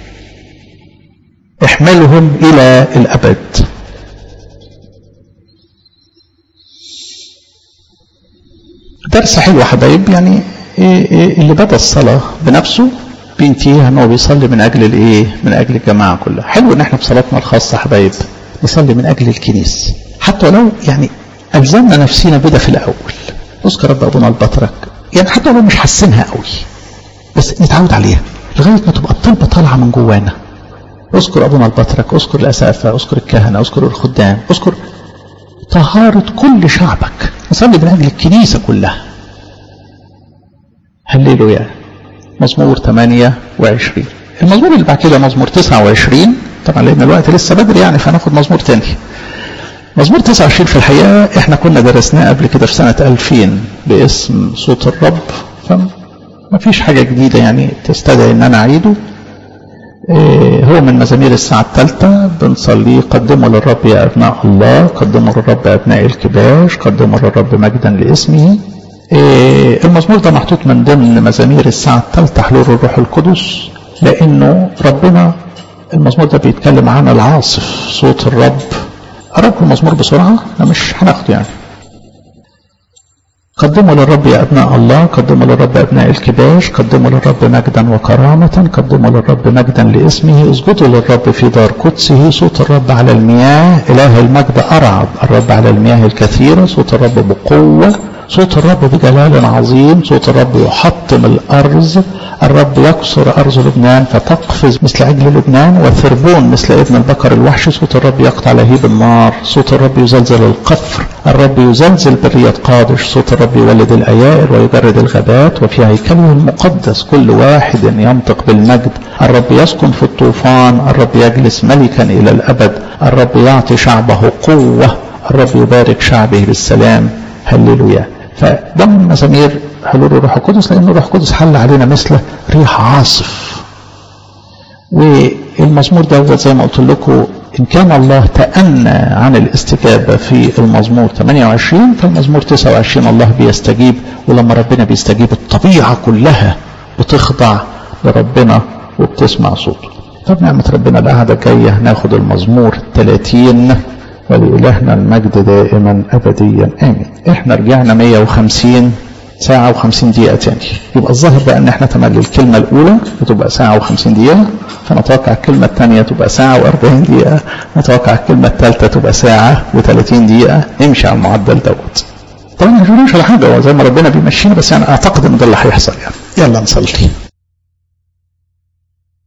احملهم الى الابد درس حلو حبايب يعني إيه إيه اللي بدا الصلاه بنفسه بينتهيها ان هو بيصلي من اجل الايه؟ من اجل الجماعه كلها، حلو ان احنا في صلاتنا الخاصه حبايب نصلي من اجل الكنيسه، حتى ولو يعني الزمنا نفسينا بدا في الاول. اذكر رب ابونا البطرك، يعني حتى لو مش حاسينها قوي بس نتعود عليها لغايه ما تبقى الطلبه طالعه من جوانا. اذكر ابونا البطرك، اذكر الاسافه، اذكر الكهنه، اذكر الخدام، اذكر طهاره كل شعبك، نصلي من اجل الكنيسه كلها. هللويا مزمور 28 المزمور اللي بعد كده مزمور 29 طبعا لان الوقت لسه بدري يعني فهناخد مزمور تاني مزمور 29 في الحقيقه احنا كنا درسناه قبل كده في سنه 2000 باسم صوت الرب فما فيش حاجه جديده يعني تستدعي ان انا اعيده إيه هو من مزامير الساعة الثالثة بنصليه قدموا للرب يا أبناء الله قدموا للرب أبناء الكباش قدموا للرب مجدا لاسمه إيه المزمور ده محطوط من ضمن مزامير الساعة الثالثة حلول الروح القدس لأنه ربنا المزمور ده بيتكلم عن العاصف صوت الرب أراكم المزمور بسرعة أنا مش هناخده يعني قدموا للرب يا أبناء الله قدموا للرب أبناء الكباش قدموا للرب مجدا وكرامة قدموا للرب مجدا لاسمه اسجدوا للرب في دار قدسه صوت الرب على المياه إله المجد أرعد الرب على المياه الكثيرة صوت الرب بقوة صوت الرب بجلال عظيم صوت الرب يحطم الأرز الرب يكسر أرز لبنان فتقفز مثل عجل لبنان وثربون مثل ابن البقر الوحش صوت الرب يقطع لهيب النار صوت الرب يزلزل القفر الرب يزلزل برية قادش صوت الرب يولد الأيائر ويجرد الغابات وفي هيكله المقدس كل واحد ينطق بالمجد الرب يسكن في الطوفان الرب يجلس ملكا إلى الأبد الرب يعطي شعبه قوة الرب يبارك شعبه بالسلام هللويا فده من مزامير حلول الروح القدس لأن الروح القدس حل علينا مثل ريح عاصف والمزمور ده زي ما قلت لكم إن كان الله تأنى عن الاستجابة في المزمور 28 فالمزمور 29 الله بيستجيب ولما ربنا بيستجيب الطبيعة كلها بتخضع لربنا وبتسمع صوته طب نعمة ربنا القعدة الجاية ناخد المزمور 30 ولإلهنا المجد دائما أبديا آمين إحنا رجعنا 150 ساعة و50 دقيقة تاني يبقى الظاهر بقى ان احنا تملي الكلمة الأولى بتبقى ساعة و50 دقيقة فنتوقع الكلمة الثانية تبقى ساعة و40 دقيقة نتوقع الكلمة الثالثة تبقى ساعة و30 دقيقة نمشي على المعدل دوت طبعا ما على حاجة هو زي ما ربنا بيمشينا بس يعني أعتقد إن ده اللي هيحصل يعني يلا نصلي